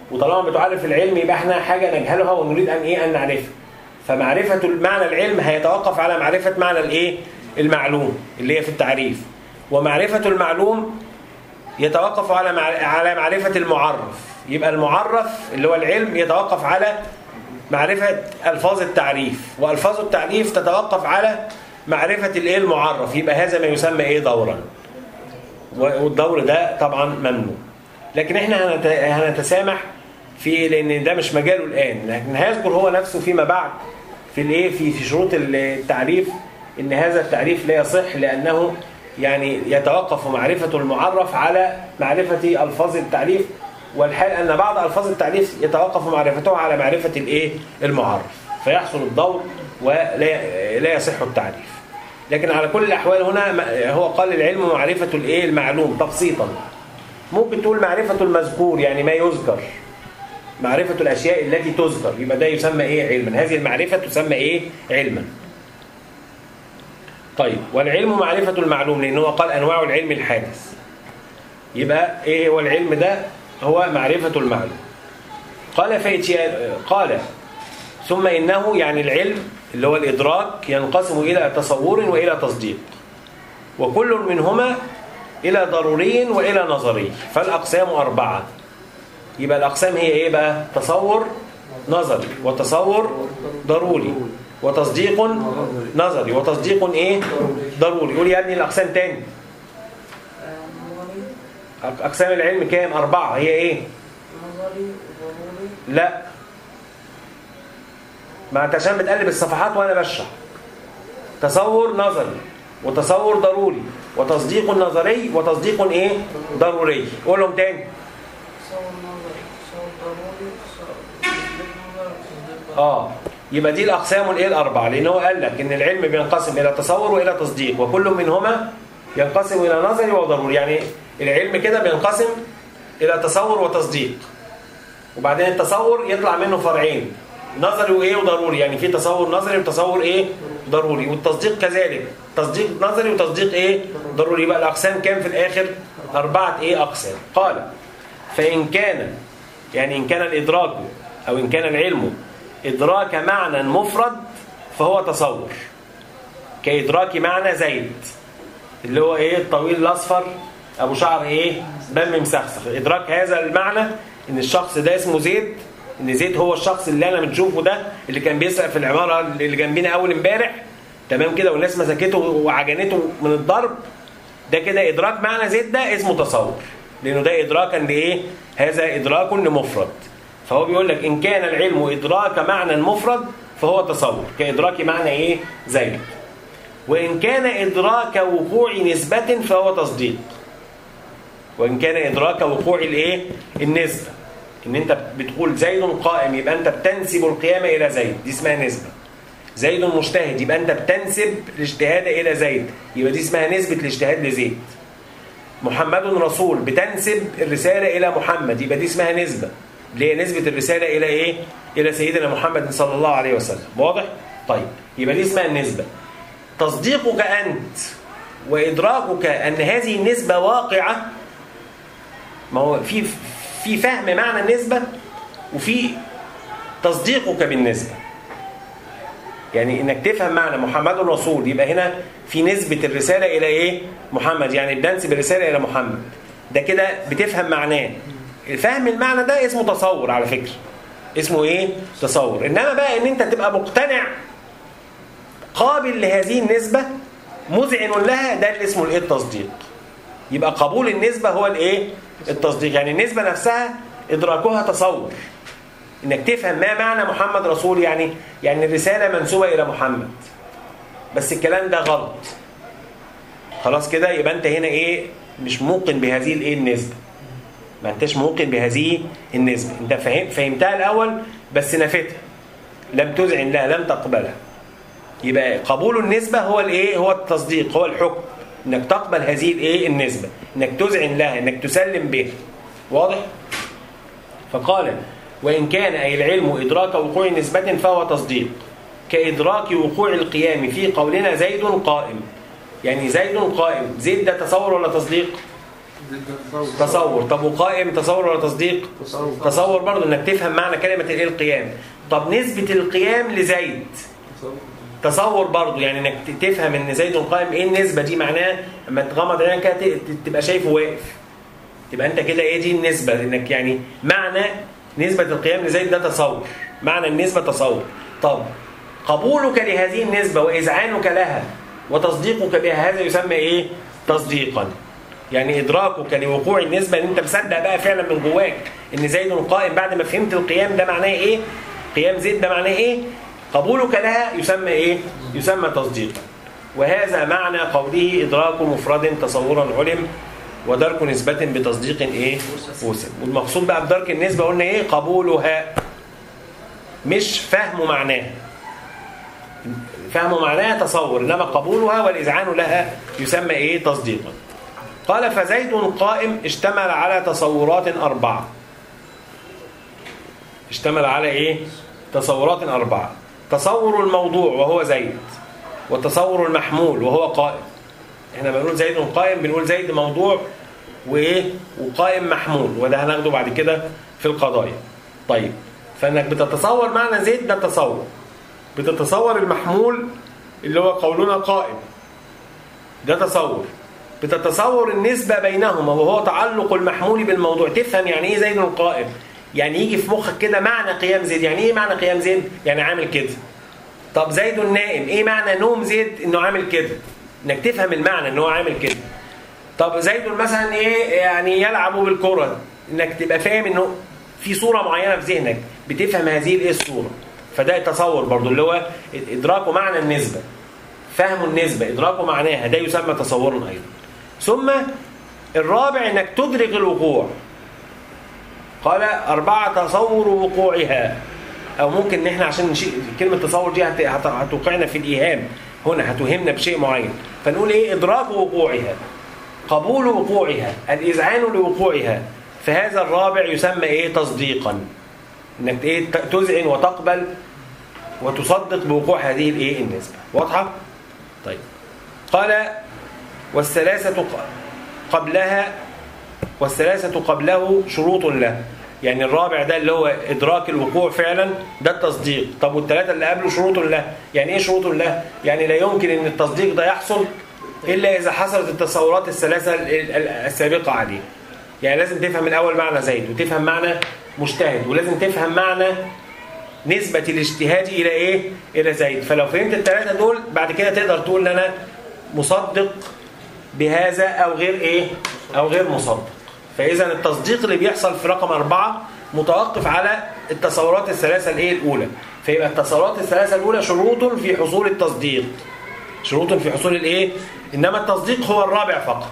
وطالما بتعرف العلم يبقى احنا حاجه نجهلها ونريد ان ايه ان نعرفها فمعرفه معنى العلم هيتوقف على معرفه معنى الايه المعلوم اللي هي في التعريف ومعرفه المعلوم يتوقف على مع... على معرفه المعرف يبقى المعرف اللي هو العلم يتوقف على معرفه الفاظ التعريف والفاظ التعريف تتوقف على معرفه الايه المعرف يبقى هذا ما يسمى ايه دورا والدور ده طبعا ممنوع لكن احنا هنت... هنتسامح في لان ده مش مجاله الان لكن هيذكر هو نفسه فيما بعد في الايه في في شروط التعريف ان هذا التعريف لا يصح لانه يعني يتوقف معرفة المعرف على معرفة ألفاظ التعريف والحال أن بعض ألفاظ التعريف يتوقف معرفته على معرفة الإيه المعرف فيحصل الدور ولا لا يصح التعريف لكن على كل الأحوال هنا هو قال العلم معرفة الإيه المعلوم تبسيطا ممكن تقول معرفة المذكور يعني ما يذكر معرفة الأشياء التي تذكر يبقى ده يسمى إيه علما هذه المعرفة تسمى إيه علما طيب والعلم معرفة المعلوم لأنه قال أنواع العلم الحادث يبقى إيه هو العلم ده هو معرفة المعلوم قال فيتيان قال ثم إنه يعني العلم اللي هو الإدراك ينقسم إلى تصور وإلى تصديق وكل منهما إلى ضروري وإلى نظري فالأقسام أربعة يبقى الأقسام هي إيه بقى تصور نظري وتصور ضروري وتصديق نظري وتصديق ايه ضروري قول يا ابني الاقسام تاني اقسام العلم كام اربعه هي ايه نظري ضروري لا ما انت عشان بتقلب الصفحات وانا بشرح تصور نظري وتصور ضروري وتصديق نظري وتصديق ايه ضروري قولهم تاني تصور نظري تصور ضروري تصور تصديق نظري تصديق اه يبقى دي الاقسام الايه الاربعه لان هو قال لك ان العلم بينقسم الى تصور والى تصديق وكل منهما ينقسم الى نظري وضروري يعني العلم كده بينقسم الى تصور وتصديق وبعدين التصور يطلع منه فرعين نظري وايه وضروري يعني في تصور نظري وتصور ايه ضروري والتصديق كذلك تصديق نظري وتصديق ايه ضروري يبقى الاقسام كام في الاخر اربعه ايه اقسام قال فان كان يعني ان كان الادراك او ان كان العلم إدراك معنى مفرد فهو تصور كإدراك معنى زيد اللي هو إيه الطويل الأصفر أبو شعر إيه دم مسخسخ إدراك هذا المعنى إن الشخص ده اسمه زيد إن زيد هو الشخص اللي أنا بتشوفه ده اللي كان بيسرق في العمارة اللي جنبينا أول امبارح تمام كده والناس مسكته وعجنته من الضرب ده كده إدراك معنى زيد ده اسمه تصور لأنه ده إدراكا لإيه هذا إدراك لمفرد فهو بيقول لك إن كان العلم إدراك معنى مفرد فهو تصور كإدراك معنى إيه زيد وإن كان إدراك وقوع نسبة فهو تصديق وإن كان إدراك وقوع الإيه النسبة إن أنت بتقول زيد قائم يبقى أنت بتنسب القيامة إلى زيد دي اسمها نسبة زيد مجتهد يبقى أنت بتنسب الاجتهاد إلى زيد يبقى دي اسمها نسبة الاجتهاد لزيد محمد رسول بتنسب الرسالة إلى محمد يبقى دي اسمها نسبة اللي هي نسبة الرسالة إلى إيه؟ إلى سيدنا محمد صلى الله عليه وسلم واضح؟ طيب يبقى دي اسمها النسبة تصديقك أنت وإدراكك أن هذه النسبة واقعة ما هو في في فهم معنى النسبة وفي تصديقك بالنسبة يعني انك تفهم معنى محمد رسول يبقى هنا في نسبة الرسالة إلى إيه؟ محمد يعني بننسب الرسالة إلى محمد ده كده بتفهم معناه فهم المعنى ده اسمه تصور على فكرة اسمه ايه تصور انما بقى ان انت تبقى مقتنع قابل لهذه النسبة مذعن لها ده اللي اسمه الايه التصديق يبقى قبول النسبة هو الايه التصديق يعني النسبة نفسها ادراكها تصور انك تفهم ما معنى محمد رسول يعني يعني الرسالة منسوبة الى محمد بس الكلام ده غلط خلاص كده يبقى انت هنا ايه مش موقن بهذه الايه النسبه ما انتش موقن بهذه النسبة انت فهم فهمتها الأول بس نفتها لم تذعن لها لم تقبلها يبقى قبول النسبة هو الايه هو التصديق هو الحكم انك تقبل هذه الايه النسبة انك تذعن لها انك تسلم بها واضح فقال وإن كان أي العلم إدراك وقوع نسبة فهو تصديق كإدراك وقوع القيام في قولنا زيد قائم يعني زيد قائم زيد ده تصور ولا تصديق تصور طب وقائم تصور ولا تصديق تصور تصور برضو انك تفهم معنى كلمة الايه القيام طب نسبة القيام لزيد تصور برضو يعني انك ت- تفهم ان زيد قائم ايه النسبة دي معناه اما تغمض عينك كده ت- ت- تبقى شايفه واقف تبقى انت كده ايه دي النسبة انك يعني معنى نسبة القيام لزيد ده تصور معنى النسبة تصور طب قبولك لهذه النسبة وإذعانك لها وتصديقك بها هذا يسمى ايه تصديقا يعني ادراكك لوقوع النسبه ان انت مصدق بقى فعلا من جواك ان زيد قائم بعد ما فهمت القيام ده معناه ايه قيام زيد ده معناه ايه قبولك لها يسمى ايه يسمى تصديقا وهذا معنى قوله ادراك مفرد تصورا علم ودرك نسبة بتصديق ايه وسم والمقصود بقى بدرك النسبة قلنا ايه قبولها مش فهم معناها فهم معناها تصور انما قبولها والاذعان لها يسمى ايه تصديقا قال فزيد قائم اشتمل على تصورات أربعة اشتمل على إيه؟ تصورات أربعة تصور الموضوع وهو زيد وتصور المحمول وهو قائم احنا بنقول زيد قائم بنقول زيد موضوع وإيه؟ وقائم محمول وده هناخده بعد كده في القضايا طيب فإنك بتتصور معنى زيد ده تصور بتتصور المحمول اللي هو قولنا قائم ده تصور بتتصور النسبة بينهما وهو تعلق المحمول بالموضوع تفهم يعني ايه زيد قائم يعني يجي في مخك كده معنى قيام زيد يعني ايه معنى قيام زيد يعني عامل كده طب زيد نائم ايه معنى نوم زيد انه عامل كده انك تفهم المعنى ان هو عامل كده طب زيد مثلا ايه يعني يلعب بالكرة انك تبقى فاهم انه في صورة معينة في ذهنك بتفهم هذه الايه الصورة فده التصور برضو اللي هو ادراك معنى النسبة فهم النسبة ادراك معناها ده يسمى تصورا ايضا ثم الرابع انك تدرك الوقوع قال أربعة تصور وقوعها أو ممكن إن إحنا عشان نشيء كلمة تصور دي هت- هت- هتوقعنا في الإيهام هنا هتوهمنا بشيء معين فنقول إيه إدراك وقوعها قبول وقوعها الإذعان لوقوعها فهذا الرابع يسمى إيه تصديقا إنك إيه ت- تذعن وتقبل وتصدق بوقوع هذه الإيه النسبة واضحة؟ طيب قال والثلاثة ق- قبلها والثلاثة قبله شروط له يعني الرابع ده اللي هو إدراك الوقوع فعلا ده التصديق طب والثلاثة اللي قبله شروط له يعني إيه شروط له؟ يعني لا يمكن أن التصديق ده يحصل إلا إذا حصلت التصورات الثلاثة ال- ال- السابقة عليه يعني لازم تفهم الأول معنى زيد وتفهم معنى مجتهد ولازم تفهم معنى نسبة الاجتهاد إلى إيه؟ إلى زيد فلو فهمت الثلاثة دول بعد كده تقدر تقول إن أنا مصدق بهذا أو غير إيه؟ أو غير مصدق فإذا التصديق اللي بيحصل في رقم أربعة متوقف على التصورات الثلاثة الإيه الأولى فيبقى التصورات الثلاثة الأولى شروط في حصول التصديق شروط في حصول الإيه؟ إنما التصديق هو الرابع فقط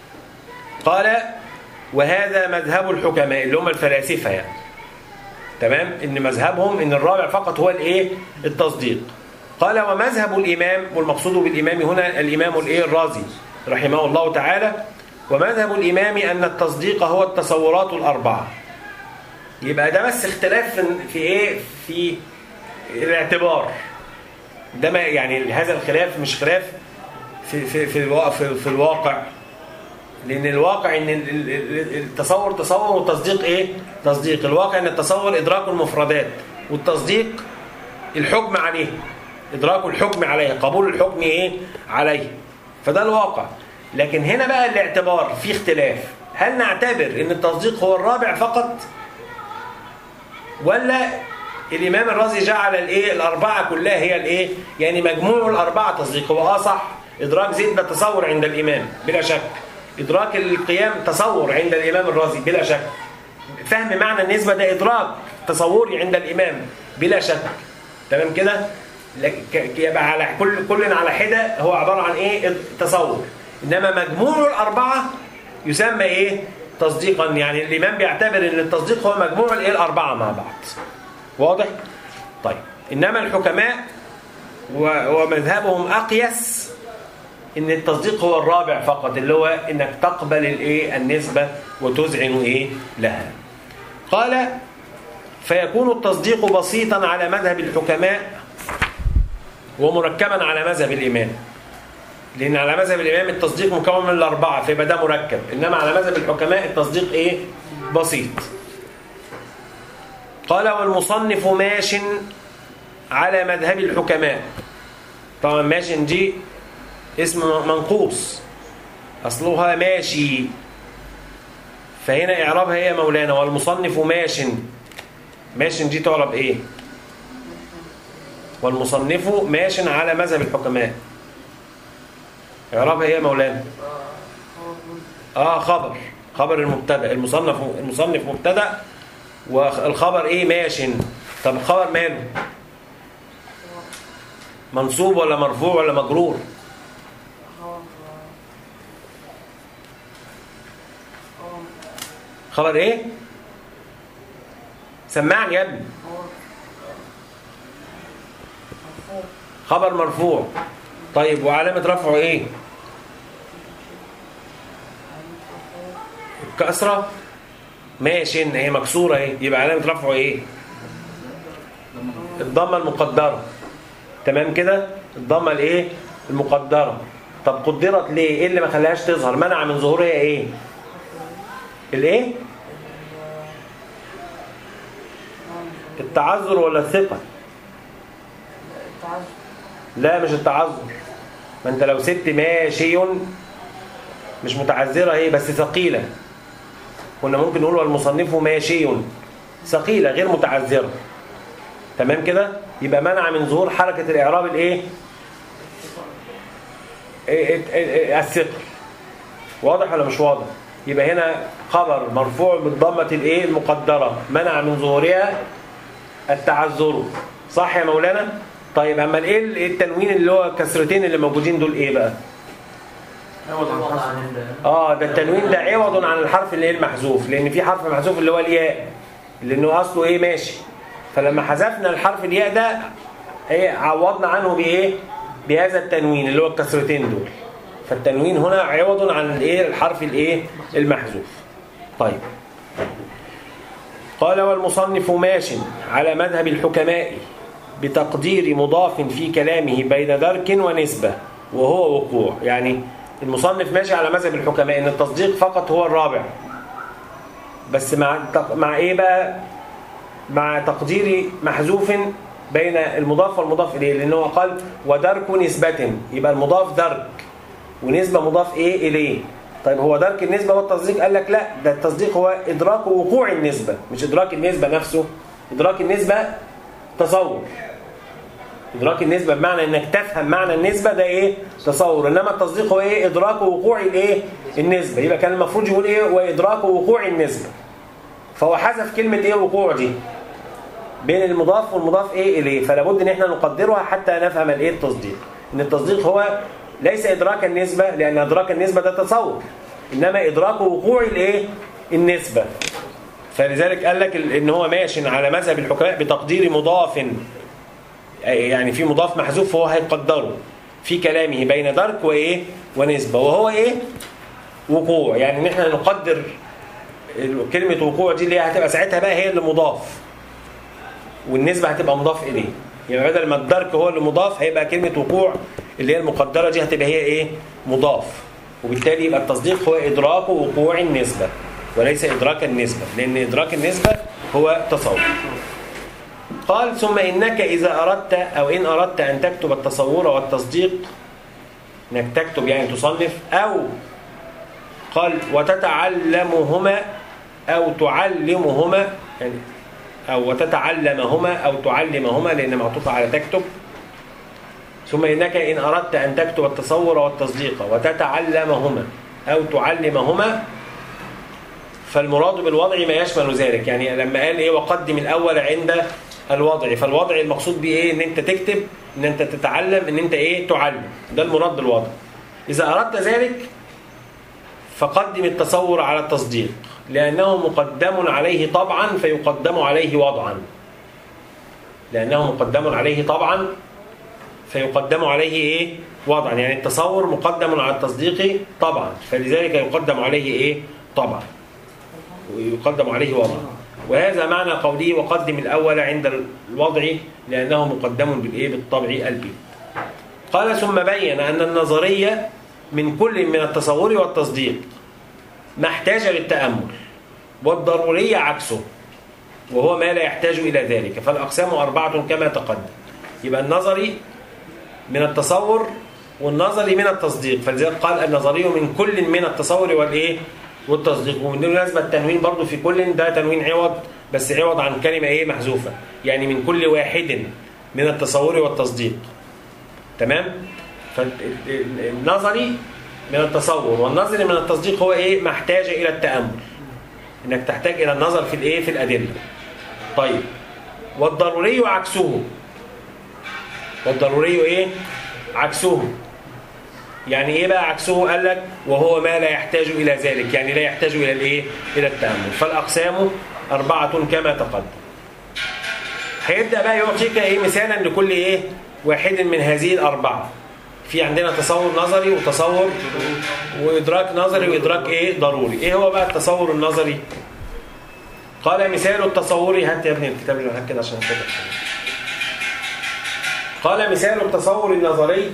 قال وهذا مذهب الحكماء اللي هم الفلاسفة يعني تمام ان مذهبهم ان الرابع فقط هو الايه التصديق قال ومذهب الامام والمقصود بالامام هنا الامام الايه الرازي رحمه الله تعالى ومذهب الامام ان التصديق هو التصورات الاربعه يبقى ده بس اختلاف في- في ايه في الاعتبار ده ما يعني هذا الخلاف مش خلاف في في في الوا- في, في الواقع لان الواقع ان ال- ال- ال- التصور تصور والتصديق ايه تصديق الواقع ان التصور ادراك المفردات والتصديق الحكم عليه ادراك الحكم عليه قبول الحكم ايه عليه فده الواقع لكن هنا بقى الاعتبار في اختلاف هل نعتبر ان التصديق هو الرابع فقط ولا الامام الرازي جعل الايه الاربعه كلها هي الايه يعني مجموع الاربعه تصديق هو اه صح ادراك زيد ده تصور عند الامام بلا شك ادراك القيام تصور عند الامام الرازي بلا شك فهم معنى النسبه ده ادراك تصوري عند الامام بلا شك تمام كده لك- ك- يبقى على كل كل على حده هو عباره عن ايه تصور انما مجموع الاربعه يسمى ايه تصديقا يعني الامام بيعتبر ان التصديق هو مجموع الايه الاربعه مع بعض واضح طيب انما الحكماء و- ومذهبهم اقيس ان التصديق هو الرابع فقط اللي هو انك تقبل الايه النسبه وتذعن ايه لها قال فيكون التصديق بسيطا على مذهب الحكماء ومركبا على مذهب الامام لان على مذهب الامام التصديق مكون من الاربعه فيبقى ده مركب انما على مذهب الحكماء التصديق ايه بسيط قال والمصنف ماش على مذهب الحكماء طبعا ماش دي اسم منقوص اصلها ماشي فهنا اعرابها هي مولانا والمصنف ماش ماش دي تعرب ايه والمصنف ماش على مذهب الحكماء اعرابها هي مولانا اه خبر خبر المبتدا المصنف المصنف مبتدا والخبر ايه ماش طب الخبر ماله منصوب ولا مرفوع ولا مجرور خبر ايه سمعني يا ابني خبر مرفوع طيب وعلامة رفعه ايه الكسرة ماشي ان هي مكسورة ايه يبقى علامة رفعه ايه الضمة المقدرة تمام كده الضمة الايه المقدرة طب قدرت ليه ايه اللي ما خلاهاش تظهر منع من ظهورها ايه الايه التعذر ولا الثقة التعذر لا مش التعذر ما انت لو ست ماشي مش متعذرة هي بس ثقيلة كنا ممكن نقول والمصنف ماشي ثقيلة غير متعذرة تمام كده يبقى منع من ظهور حركة الإعراب الايه إيه- إيه- إيه- الثقل واضح ولا مش واضح يبقى هنا خبر مرفوع بالضمة الايه المقدرة منع من ظهورها التعذر صح يا مولانا طيب اما الايه ال- إيه التنوين اللي هو الكسرتين اللي موجودين دول ايه بقى عوض عن حرف اه ده التنوين ده عوض عن الحرف اللي ايه المحذوف لان في حرف محذوف اللي هو الياء لانه اصله ايه ماشي فلما حذفنا الحرف الياء ده ايه عوضنا عنه بايه بهذا التنوين اللي هو الكسرتين دول فالتنوين هنا عوض عن الايه الحرف الايه المحذوف طيب قال والمصنف ماش على مذهب الحكماء بتقدير مضاف في كلامه بين درك ونسبة وهو وقوع يعني المصنف ماشي على مذهب الحكماء ان التصديق فقط هو الرابع بس مع مع ايه بقى مع تقدير محذوف بين المضاف والمضاف اليه لانه هو قال ودرك نسبة يبقى المضاف درك ونسبة مضاف ايه اليه طيب هو درك النسبة والتصديق قال لك لا ده التصديق هو ادراك وقوع النسبة مش ادراك النسبة نفسه ادراك النسبة تصور ادراك النسبة بمعنى انك تفهم معنى النسبة ده ايه تصور انما التصديق هو ايه ادراك وقوع الايه النسبة يبقى كان المفروض يقول ايه وادراك وقوع النسبة فهو حذف كلمة ايه وقوع دي بين المضاف والمضاف ايه اليه فلا بد ان احنا نقدرها حتى نفهم الايه التصديق ان التصديق هو ليس ادراك النسبة لان ادراك النسبة ده تصور انما ادراك وقوع الايه النسبة فلذلك قال لك ال- ان هو ماشي على مذهب الحكماء بتقدير مضاف يعني في مضاف محذوف فهو هيقدره في كلامه بين درك وايه ونسبة وهو ايه وقوع يعني ان احنا نقدر ال- كلمة وقوع دي اللي هي هتبقى ساعتها بقى هي اللي مضاف والنسبة هتبقى مضاف إليه يعني بدل ما الدرك هو اللي مضاف هيبقى كلمة وقوع اللي هي المقدرة دي هتبقى هي إيه مضاف وبالتالي يبقى التصديق هو إدراك وقوع النسبة وليس إدراك النسبة لأن إدراك النسبة هو تصور قال ثم إنك إذا أردت أو إن أردت أن تكتب التصور والتصديق إنك تكتب يعني تصنف أو قال وتتعلمهما أو تعلمهما يعني أو وتتعلمهما أو تعلمهما لأن معطوفة على تكتب ثم إنك إن أردت أن تكتب التصور والتصديق وتتعلمهما أو تعلمهما فالمراد بالوضع ما يشمل ذلك يعني لما قال إيه وقدم الأول عند الوضع فالوضع المقصود بيه إيه إن أنت تكتب إن أنت تتعلم إن أنت إيه تعلم ده المراد بالوضع إذا أردت ذلك فقدم التصور على التصديق لأنه مقدم عليه طبعا فيقدم عليه وضعا لأنه مقدم عليه طبعا فيقدم عليه إيه وضعا يعني التصور مقدم على التصديق طبعا فلذلك يقدم عليه إيه طبعا ويقدم عليه وضعا وهذا معنى قوله وقدم الأول عند الوضع لأنه مقدم بالإيه بالطبع البي قال ثم بين أن النظرية من كل من التصور والتصديق ما احتاج للتأمل والضرورية عكسه وهو ما لا يحتاج إلى ذلك فالأقسام أربعة كما تقدم يبقى النظري من التصور والنظري من التصديق فلذلك قال النظري من كل من التصور والإيه والتصديق وبالمناسبة التنوين برضو في كل ده تنوين عوض بس عوض عن كلمة إيه محذوفة يعني من كل واحد من التصور والتصديق تمام فالنظري من التصور والنظري من التصديق هو ايه ما احتاج الى التامل انك تحتاج الى النظر في الايه في الادله طيب والضروري عكسه والضروري ايه عكسه يعني ايه بقى عكسه قال لك وهو ما لا يحتاج الى ذلك يعني لا يحتاج الى الايه الى التامل فالاقسام اربعه كما تقدم هيبدا بقى يعطيك ايه مثالا لكل ايه واحد من هذه الاربعه في عندنا تصور نظري وتصور وادراك نظري وادراك ايه ضروري ايه هو بقى التصور النظري قال مثال التصور هات يا ابني الكتاب اللي معاك كده عشان كده قال مثال التصور النظري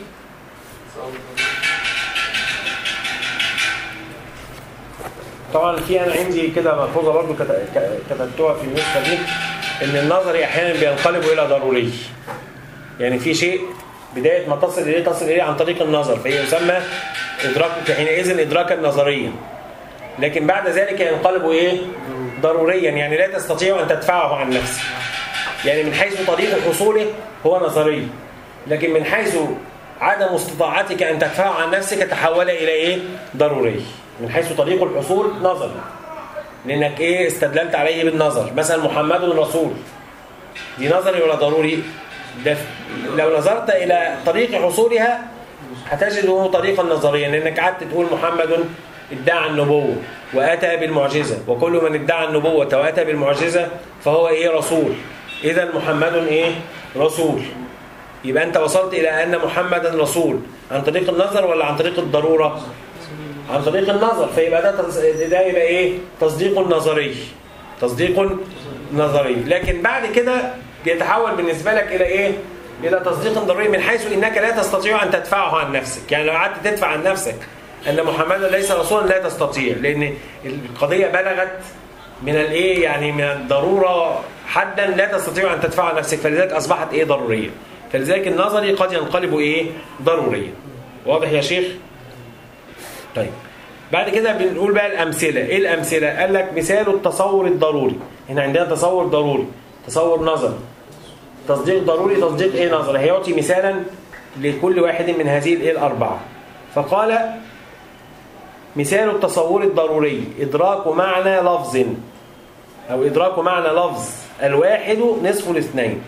طبعا في انا عندي كده ملحوظه برضه كتبتوها في النسخه دي ان النظري احيانا بينقلب الى ضروري يعني في شيء بدايه ما تصل اليه تصل اليه عن طريق النظر فهي يسمى ادراك حينئذ ادراكا نظريا لكن بعد ذلك ينقلب ايه ضروريا يعني لا تستطيع ان تدفعه عن نفسك يعني من حيث طريق حصوله هو نظري لكن من حيث عدم استطاعتك ان تدفعه عن نفسك تحول الى ايه ضروري من حيث طريق الحصول نظري لانك ايه استدللت عليه بالنظر مثلا محمد رسول دي نظري ولا ضروري ده لو نظرت الى طريق حصولها هتجده طريقا نظريا لانك قعدت تقول محمد ادعى النبوة وأتى بالمعجزة وكل من ادعى النبوة وأتى بالمعجزة فهو إيه رسول إذا محمد إيه رسول يبقى أنت وصلت إلى أن محمدا رسول عن طريق النظر ولا عن طريق الضرورة عن طريق النظر فيبقى ده ده يبقى إيه تصديق نظري تصديق نظري لكن بعد كده بيتحول بالنسبة لك إلى إيه إلى تصديق ضروري من حيث إنك لا تستطيع أن تدفعه عن نفسك يعني لو قعدت تدفع عن نفسك أن محمدا ليس رسولا لا تستطيع لأن القضية بلغت من الإيه يعني من الضرورة حدا لا تستطيع أن تدفع عن نفسك فلذلك أصبحت إيه ضرورية فلذلك النظري قد ينقلب إيه ضروريا واضح يا شيخ طيب بعد كده بنقول بقى الأمثلة إيه الأمثلة قال لك مثال التصور الضروري هنا عندنا تصور ضروري تصور نظري تصديق ضروري تصديق ايه نظري هيعطي مثالا لكل واحد من هذه الايه الاربعه فقال مثال التصور الضروري ادراك معنى لفظ او ادراك معنى لفظ الواحد نصف الاثنين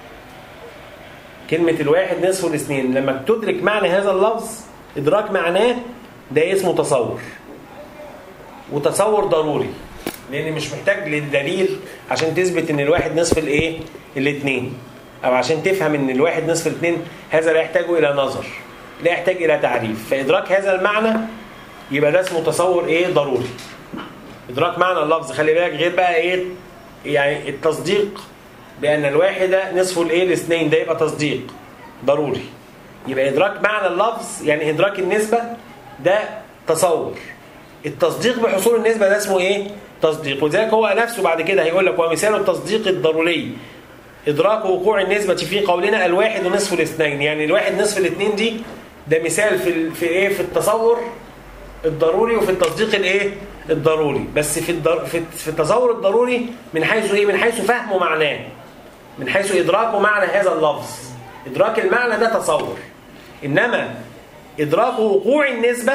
كلمة الواحد نصف الاثنين لما تدرك معنى هذا اللفظ ادراك معناه ده اسمه تصور وتصور ضروري لان مش محتاج للدليل عشان تثبت ان الواحد نصف الايه الاثنين او عشان تفهم ان الواحد نصف الاثنين هذا لا يحتاج الى نظر لا يحتاج الى تعريف فادراك هذا المعنى يبقى ده اسمه تصور ايه ضروري ادراك معنى اللفظ خلي بالك غير بقى ايه يعني التصديق بان الواحد نصف الايه الاثنين ده يبقى تصديق ضروري يبقى ادراك معنى اللفظ يعني ادراك النسبه ده تصور التصديق بحصول النسبه ده اسمه ايه تصديق ولذلك هو نفسه بعد كده هيقول لك ومثال التصديق الضروري ادراك وقوع النسبه في قولنا الواحد ونصف الاثنين يعني الواحد نصف الاثنين دي ده مثال في ال... في ايه في التصور الضروري وفي التصديق الايه الضروري بس في الدر... في في التصور الضروري من حيث ايه من حيث فهم معناه من حيث ادراك معنى هذا اللفظ ادراك المعنى ده تصور انما ادراك وقوع النسبه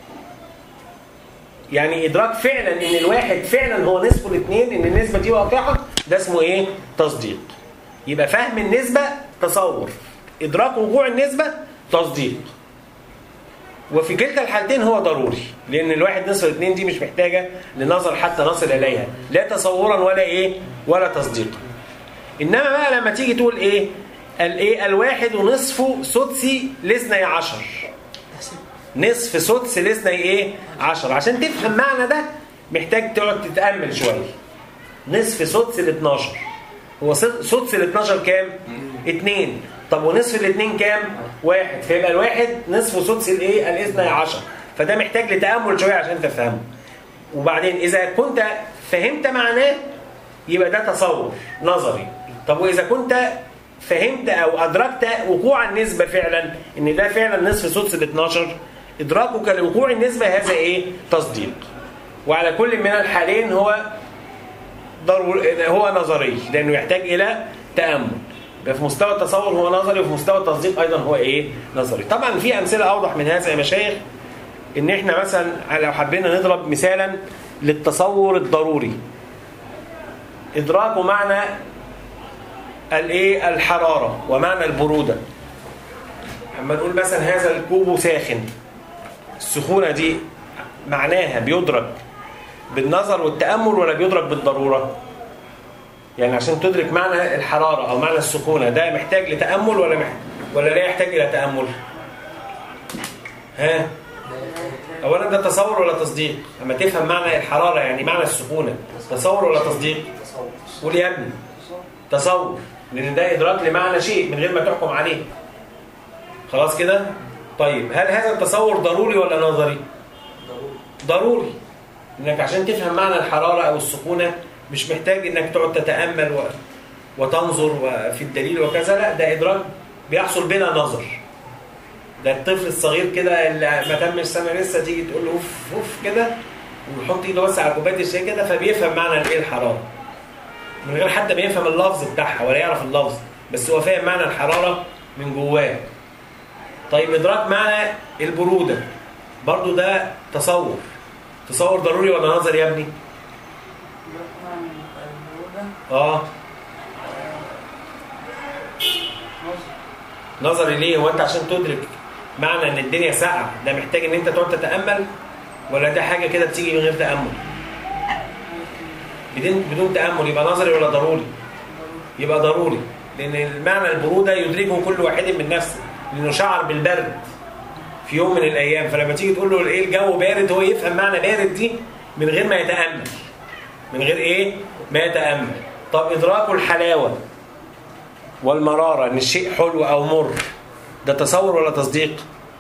يعني ادراك فعلا ان الواحد فعلا هو نصف الاثنين ان النسبه دي واقعه ده اسمه ايه تصديق يبقى فهم النسبه تصور ادراك وقوع النسبه تصديق وفي كلتا الحالتين هو ضروري لان الواحد نصف الاثنين دي مش محتاجه لنظر حتى نصل اليها لا تصورا ولا ايه ولا تصديقا انما بقى لما تيجي تقول ايه الايه الواحد ونصفه سدسي لاثني عشر نصف سدس لاثني ايه عشر عشان تفهم معنى ده محتاج تقعد تتامل شويه نصف سدس ل 12 هو سد- سدس ال 12 كام؟ 2 طب ونصف الاثنين كام؟ واحد فيبقى الواحد نصف سدس الايه؟ الاثنى عشر فده محتاج لتأمل شوية عشان تفهمه وبعدين إذا كنت فهمت معناه يبقى ده تصور نظري طب وإذا كنت فهمت أو أدركت وقوع النسبة فعلا إن ده فعلا نصف سدس ال 12 إدراكك لوقوع النسبة هذا إيه؟ تصديق وعلى كل من الحالين هو ضرور هو نظري لأنه يحتاج إلى تأمل يبقى في مستوى التصور هو نظري وفي مستوى التصديق أيضا هو إيه؟ نظري طبعا في أمثلة أوضح من هذا يا مشايخ ان احنا مثلا لو حبينا نضرب مثالا للتصور الضروري ادراك معنى الايه الحراره ومعنى البروده اما نقول مثلا هذا الكوب ساخن السخونه دي معناها بيدرك بالنظر والتامل ولا بيدرك بالضروره يعني عشان تدرك معنى الحراره او معنى السخونه ده محتاج لتامل ولا محتاج ولا لا يحتاج الى تامل ها اولا ده تصور ولا تصديق اما تفهم معنى الحراره يعني معنى السخونه تصور ولا تصديق قول يا ابني تصور لان ده ادراك لمعنى شيء من غير ما تحكم عليه خلاص كده طيب هل هذا التصور ضروري ولا نظري ضروري انك عشان تفهم معنى الحراره او السخونه مش محتاج انك تقعد تتامل و... وتنظر و- في الدليل وكذا لا ده ادراك بيحصل بلا نظر ده الطفل الصغير كده اللي ما تمش سنه لسه تيجي تقول له اوف اوف كده ويحط ايده بس على كوبايه الشاي كده فبيفهم معنى الايه الحراره من غير حتى ما يفهم اللفظ بتاعها ولا يعرف اللفظ بس هو فاهم معنى الحراره من جواه طيب ادراك معنى البروده برضو ده تصور تصور ضروري ولا نظري يا ابني الرحمن البرودة اه نص نظري ليه هو انت عشان تدرك معنى ان الدنيا ساقعه ده محتاج ان انت تقعد تتامل ولا ده حاجه كده بتيجي من غير تامل بدون بدون تامل يبقى نظري ولا ضروري يبقى ضروري لان المعنى البروده يدركه كل واحد من نفسه لانه شعر بالبرد في يوم من الايام فلما تيجي تقول له ايه الجو بارد هو يفهم معنى بارد دي من غير ما يتامل من غير ايه ما يتامل طب ادراكه الحلاوه والمراره ان الشيء حلو او مر ده تصور ولا تصديق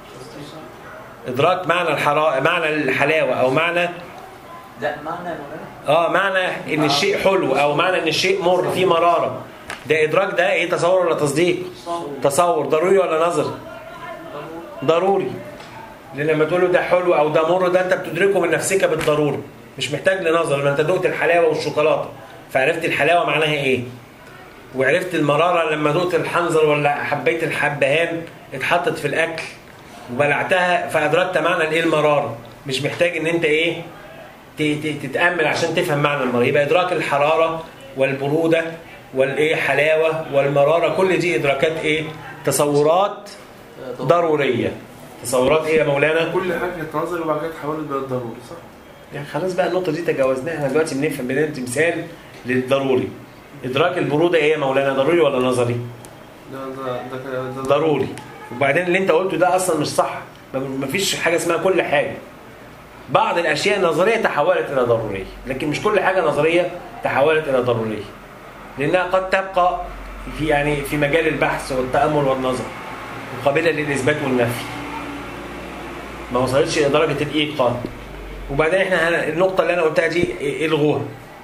ادراك معنى الحرا... معنى الحلاوه او معنى لا معنى يا مولانا اه معنى ان الشيء حلو او معنى ان الشيء مر فيه مراره ده ادراك ده ايه تصور ولا تصديق تصور ضروري ولا نظري ضروري لان لما تقول له ده حلو او ده مر ده انت بتدركه من نفسك بالضروره مش محتاج لنظر لما انت دقت الحلاوه والشوكولاته فعرفت الحلاوه معناها ايه وعرفت المراره لما دقت الحنظل ولا حبيت الحبهان اتحطت في الاكل وبلعتها فادركت معنى الايه المراره مش محتاج ان انت ايه ت- ت- تتامل عشان تفهم معنى المراره يبقى ادراك الحراره والبروده والايه حلاوه والمراره كل دي ادراكات ايه تصورات ضروريه تصورات ايه يا مولانا كل حاجه كانت نظري وبعد كده اتحولت بقت ضروري صح؟ يعني خلاص بقى النقطه دي تجاوزناها احنا دلوقتي بنفهم بندي مثال للضروري ادراك البروده ايه يا مولانا ضروري ولا نظري ده ده ده كده- ده ضروري وبعدين اللي انت قلته ده اصلا مش صح ما- مفيش حاجه اسمها كل حاجه بعض الاشياء النظريه تحولت الى ضروريه لكن مش كل حاجه نظريه تحولت الى ضروريه لانها قد تبقى في يعني في مجال البحث والتامل والنظر قابله للاثبات والنفي ما وصلتش الى درجه الايقان وبعدين احنا هن- النقطه اللي انا قلتها دي الغوها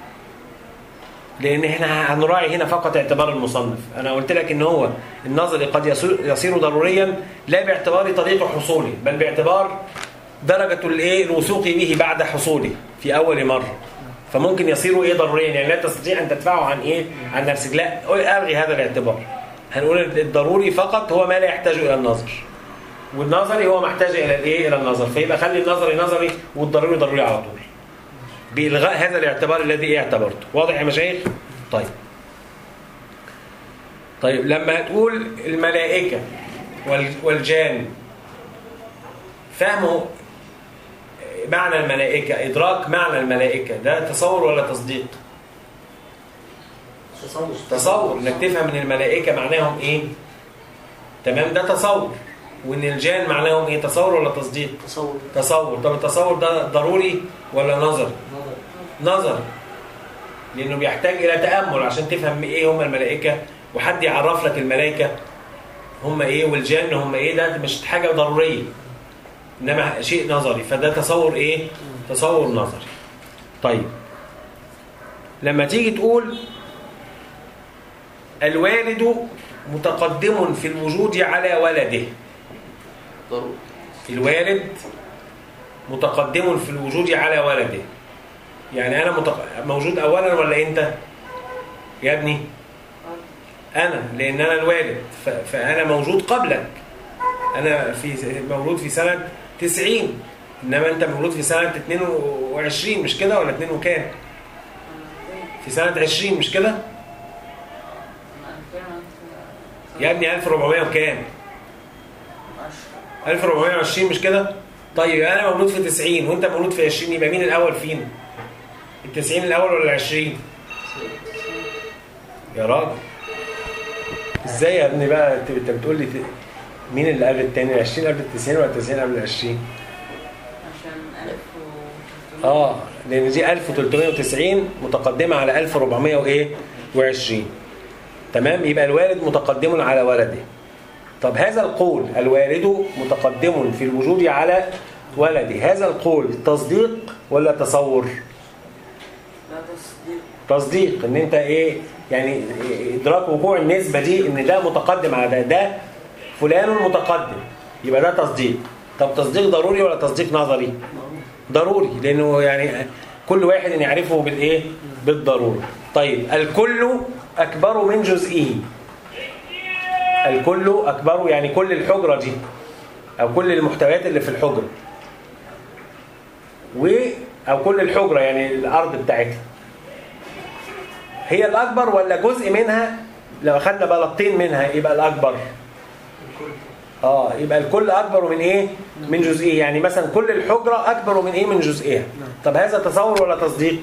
لان احنا هنراعي هنا فقط اعتبار المصنف انا قلت لك ان هو النظري قد يصير, يصير ضروريا لا باعتبار طريق حصوله بل باعتبار درجه الايه الوثوق به بعد حصوله في اول مره فممكن يصير ايه ضروريا يعني لا تستطيع ان تدفعه عن ايه عن نفسك لا الغي هذا الاعتبار هنقول الضروري فقط هو ما لا يحتاج الى النظر والنظري هو محتاج الى الايه الى النظر فيبقى خلي النظري نظري والضروري ضروري على طول بإلغاء هذا الاعتبار الذي إيه اعتبرته واضح يا مشايخ طيب طيب لما تقول الملائكة وال- والجان فهموا معنى الملائكة إدراك معنى الملائكة ده تصور ولا تصديق تصور تصور انك تفهم ان الملائكة معناهم ايه تمام ده تصور وان الجان معناهم ايه تصور ولا تصديق تصور تصور طب التصور ده ضروري ولا نظري نظر نظر لانه بيحتاج الى تامل عشان تفهم ايه هم الملائكه وحد يعرف لك الملائكه هم ايه والجن هم ايه ده مش حاجه ضروريه انما شيء نظري فده تصور ايه تصور نظري طيب لما تيجي تقول الوالد متقدم في الوجود على ولده ضروري الوالد متقدم في الوجود على ولده يعني انا متق... موجود اولا ولا انت يا ابني انا لان انا الوالد ف... فانا موجود قبلك انا في مولود في سنه 90 انما انت مولود في سنه 22 مش كده ولا 2 وكام في سنه 20 مش كده يا ابني 1400 وكام 1420 مش كده طيب انا مولود في 90 وانت مولود في 20 يبقى مين الاول فينا ال 90 الاول ولا ال 20 يا راجل ازاي يا ابني بقى انت انت بتقول لي ت- مين اللي قبل التاني ال 20 قبل ال 90 ولا ال 90 قبل ال 20 عشان ألف و اه لان دي 1390 متقدمه على 1400 وايه و20 تمام يبقى الوالد متقدم على ولده طب هذا القول الوالد متقدم في الوجود على ولده هذا القول تصديق ولا تصور لا تصديق تصديق ان انت ايه يعني ادراك وقوع النسبه دي ان ده متقدم على ده ده فلان متقدم يبقى ده تصديق طب تصديق ضروري ولا تصديق نظري ضروري لانه يعني كل واحد يعرفه بالايه بالضروره طيب الكل اكبر من جزئه الكل اكبر يعني كل الحجره دي او كل المحتويات اللي في الحجره و او كل الحجره يعني الارض بتاعتها هي الأكبر ولا جزء منها لو أخذنا بلطين منها يبقى الأكبر اه يبقى الكل أكبر من إيه من جزئيه يعني مثلا كل الحجرة أكبر من إيه من جزئها طب هذا تصور ولا تصديق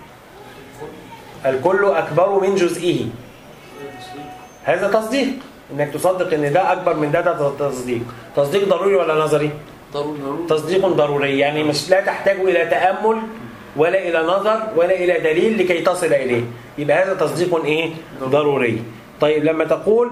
الكل أكبر من جزئه هذا تصديق انك تصدق ان ده اكبر من ده ده تصديق تصديق ضروري ولا نظري ضروري ضروري تصديق ضروري يعني مش لا تحتاج إلى تأمل ولا إلى نظر ولا إلى دليل لكي تصل إليه يبقى هذا تصديق إيه؟ ضروري طيب لما تقول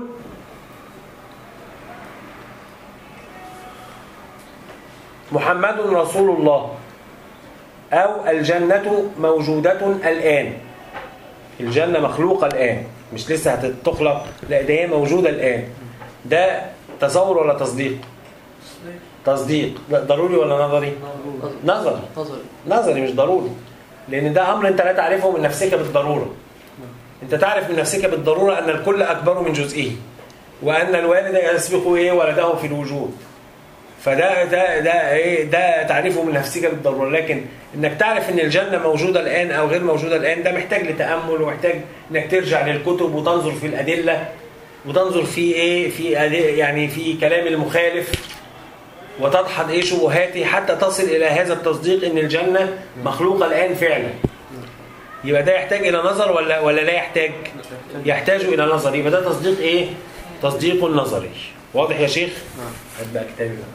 محمد رسول الله أو الجنة موجودة الآن الجنة مخلوقة الآن مش لسه هتخلق لا ده هي موجودة الآن ده تصور ولا تصديق تصديق لا، ضروري ولا نظري نظري نظري نظري مش ضروري لان ده امر انت لا تعرفه من نفسك بالضروره انت تعرف من نفسك بالضروره ان الكل اكبر من جزئه وان الوالد يسبق ايه ولده في الوجود فده ده ده ايه ده تعرفه من نفسك بالضروره لكن انك تعرف ان الجنه موجوده الان او غير موجوده الان ده محتاج لتامل ومحتاج انك ترجع للكتب وتنظر في الادله وتنظر في ايه في أدي- يعني في كلام المخالف وتدحض ايه شبهاته حتى تصل الى هذا التصديق ان الجنه مخلوقه الان فعلا يبقى ده يحتاج الى نظر ولا ولا لا يحتاج يحتاج الى نظر يبقى ده تصديق ايه تصديق نظري واضح يا شيخ نعم. هات بقى كتابي بقى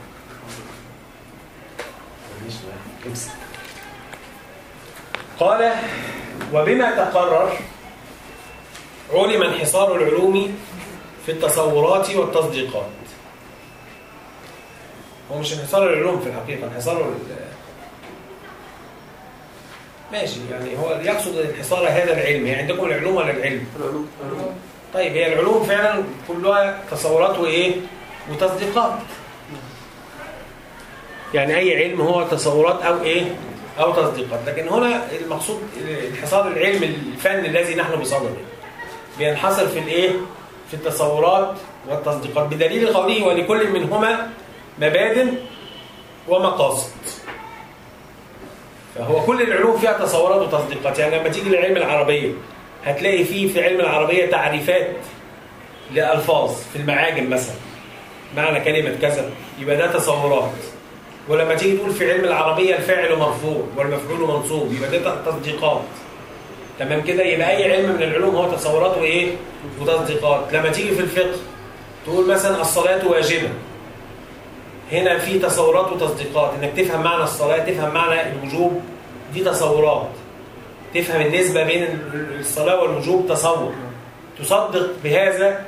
ماليش بقى. امسك قال وبما تقرر علم انحصار العلوم في التصورات والتصديقات هو مش انحصار العلوم في الحقيقة انحصار ال- ماشي يعني هو يقصد انحصار هذا العلم يعني عندكم العلوم ولا العلم العلوم العلوم طيب هي العلوم فعلا كلها تصورات وايه وتصديقات يعني اي علم هو تصورات او ايه او تصديقات لكن هنا المقصود انحصار العلم الفن الذي نحن بصدده بينحصر في الايه في التصورات والتصديقات بدليل قوله ولكل منهما مبادئ ومقاصد فهو كل العلوم فيها تصورات وتصديقات يعني لما تيجي للعلم العربية هتلاقي فيه في علم العربية تعريفات لألفاظ في المعاجم مثلا معنى كلمة كذا يبقى ده تصورات ولما تيجي تقول في علم العربية الفاعل مرفوع والمفعول منصوب يبقى ده تصديقات تمام كده يبقى أي علم من العلوم هو تصورات وإيه وتصديقات لما تيجي في الفقه تقول مثلا الصلاة واجبة هنا في تصورات وتصديقات انك تفهم معنى الصلاة تفهم معنى الوجوب دي تصورات تفهم النسبة بين ال- الصلاة والوجوب تصور تصدق بهذا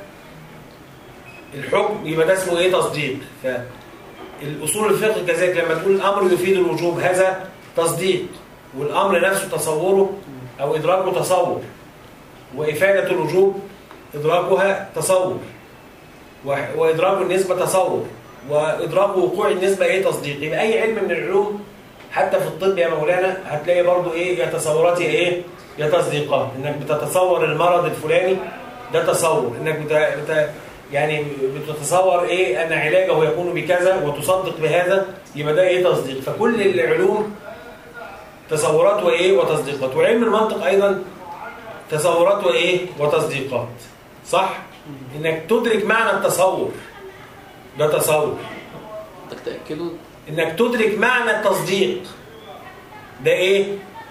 الحكم يبقى ده اسمه ايه تصديق فالاصول الفقه كذلك لما تقول الامر يفيد الوجوب هذا تصديق والامر نفسه تصوره او ادراكه تصور وافاده الوجوب ادراكها تصور و- وادراك النسبه تصور وادراك وقوع النسبه ايه تصديق يبقى اي علم من العلوم حتى في الطب يا مولانا هتلاقي برضو ايه يا تصورات يا ايه يا تصديقات انك بتتصور المرض الفلاني ده تصور انك بت... بت... يعني بتتصور ايه ان علاجه يكون بكذا وتصدق بهذا يبقى ده ايه تصديق فكل العلوم تصورات وايه وتصديقات وعلم المنطق ايضا تصورات وايه وتصديقات صح انك تدرك معنى التصور ده تصور بدك تاكده انك تدرك معنى التصديق ده ايه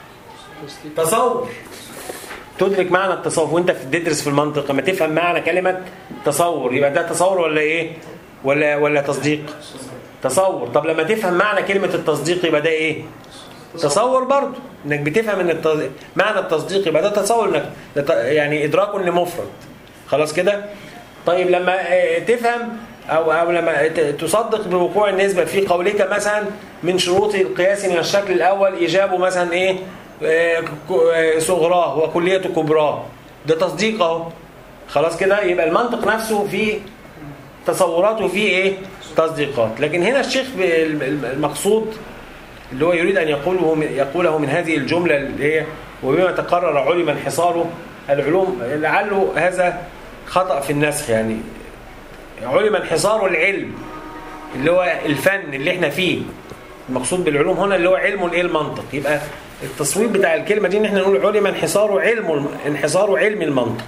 تصور تدرك معنى التصور وانت بتدرس في المنطق لما تفهم معنى كلمه تصور يبقى ده تصور ولا ايه ولا ولا تصديق تصور طب لما تفهم معنى كلمه التصديق يبقى ده ايه تصور برضه انك بتفهم ان التص... معنى التصديق يبقى ده تصور انك ده ت- يعني ادراك لمفرد خلاص كده طيب لما آه، تفهم او او لما ت- تصدق بوقوع النسبه في قولك مثلا من شروط القياس من الشكل الاول ايجابه مثلا ايه آه، ك- آه، صغراه وكليه كبراه ده تصديق اهو خلاص كده يبقى المنطق نفسه فيه تصورات وفيه ايه تصديقات لكن هنا الشيخ ب- الم- المقصود اللي هو يريد أن يقوله من, يقوله من هذه الجملة اللي هي وبما تقرر علم انحصاره العلوم لعله هذا خطأ في النسخ يعني علم انحصار العلم اللي هو الفن اللي احنا فيه المقصود بالعلوم هنا اللي هو علم الايه المنطق يبقى التصويب بتاع الكلمة دي ان احنا نقول علم انحصار علم الم- انحصار علم المنطق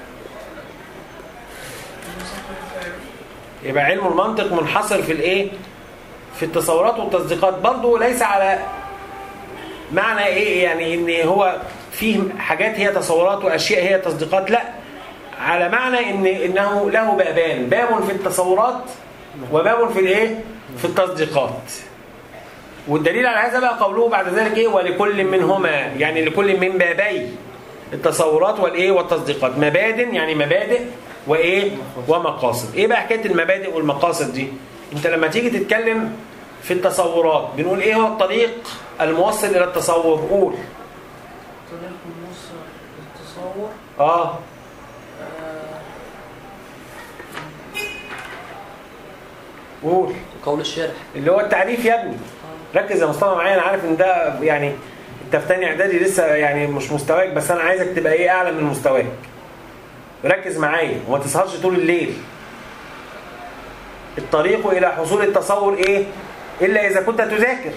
يبقى علم المنطق منحصر في الايه في التصورات والتصديقات برضه ليس على معنى ايه يعني ان هو فيه حاجات هي تصورات واشياء هي تصديقات لا على معنى ان انه له بابان باب في التصورات وباب في الايه في التصديقات والدليل على هذا بقى قوله بعد ذلك ايه ولكل منهما يعني لكل من بابي التصورات والايه والتصديقات مبادئ يعني مبادئ وايه ومقاصد ايه بقى حكايه المبادئ والمقاصد دي انت لما تيجي تتكلم في التصورات بنقول ايه هو الطريق الموصل الى التصور قول طريق النص التصور اه آه، قول قول الشارح اللي هو التعريف يا ابني ركز يا مصطفى معايا انا عارف ان ده يعني انت في تاني اعدادي لسه يعني مش مستواك بس انا عايزك تبقى ايه اعلى من مستواك ركز معايا وما تسهرش طول الليل الطريق الى حصول التصور ايه الا اذا كنت تذاكر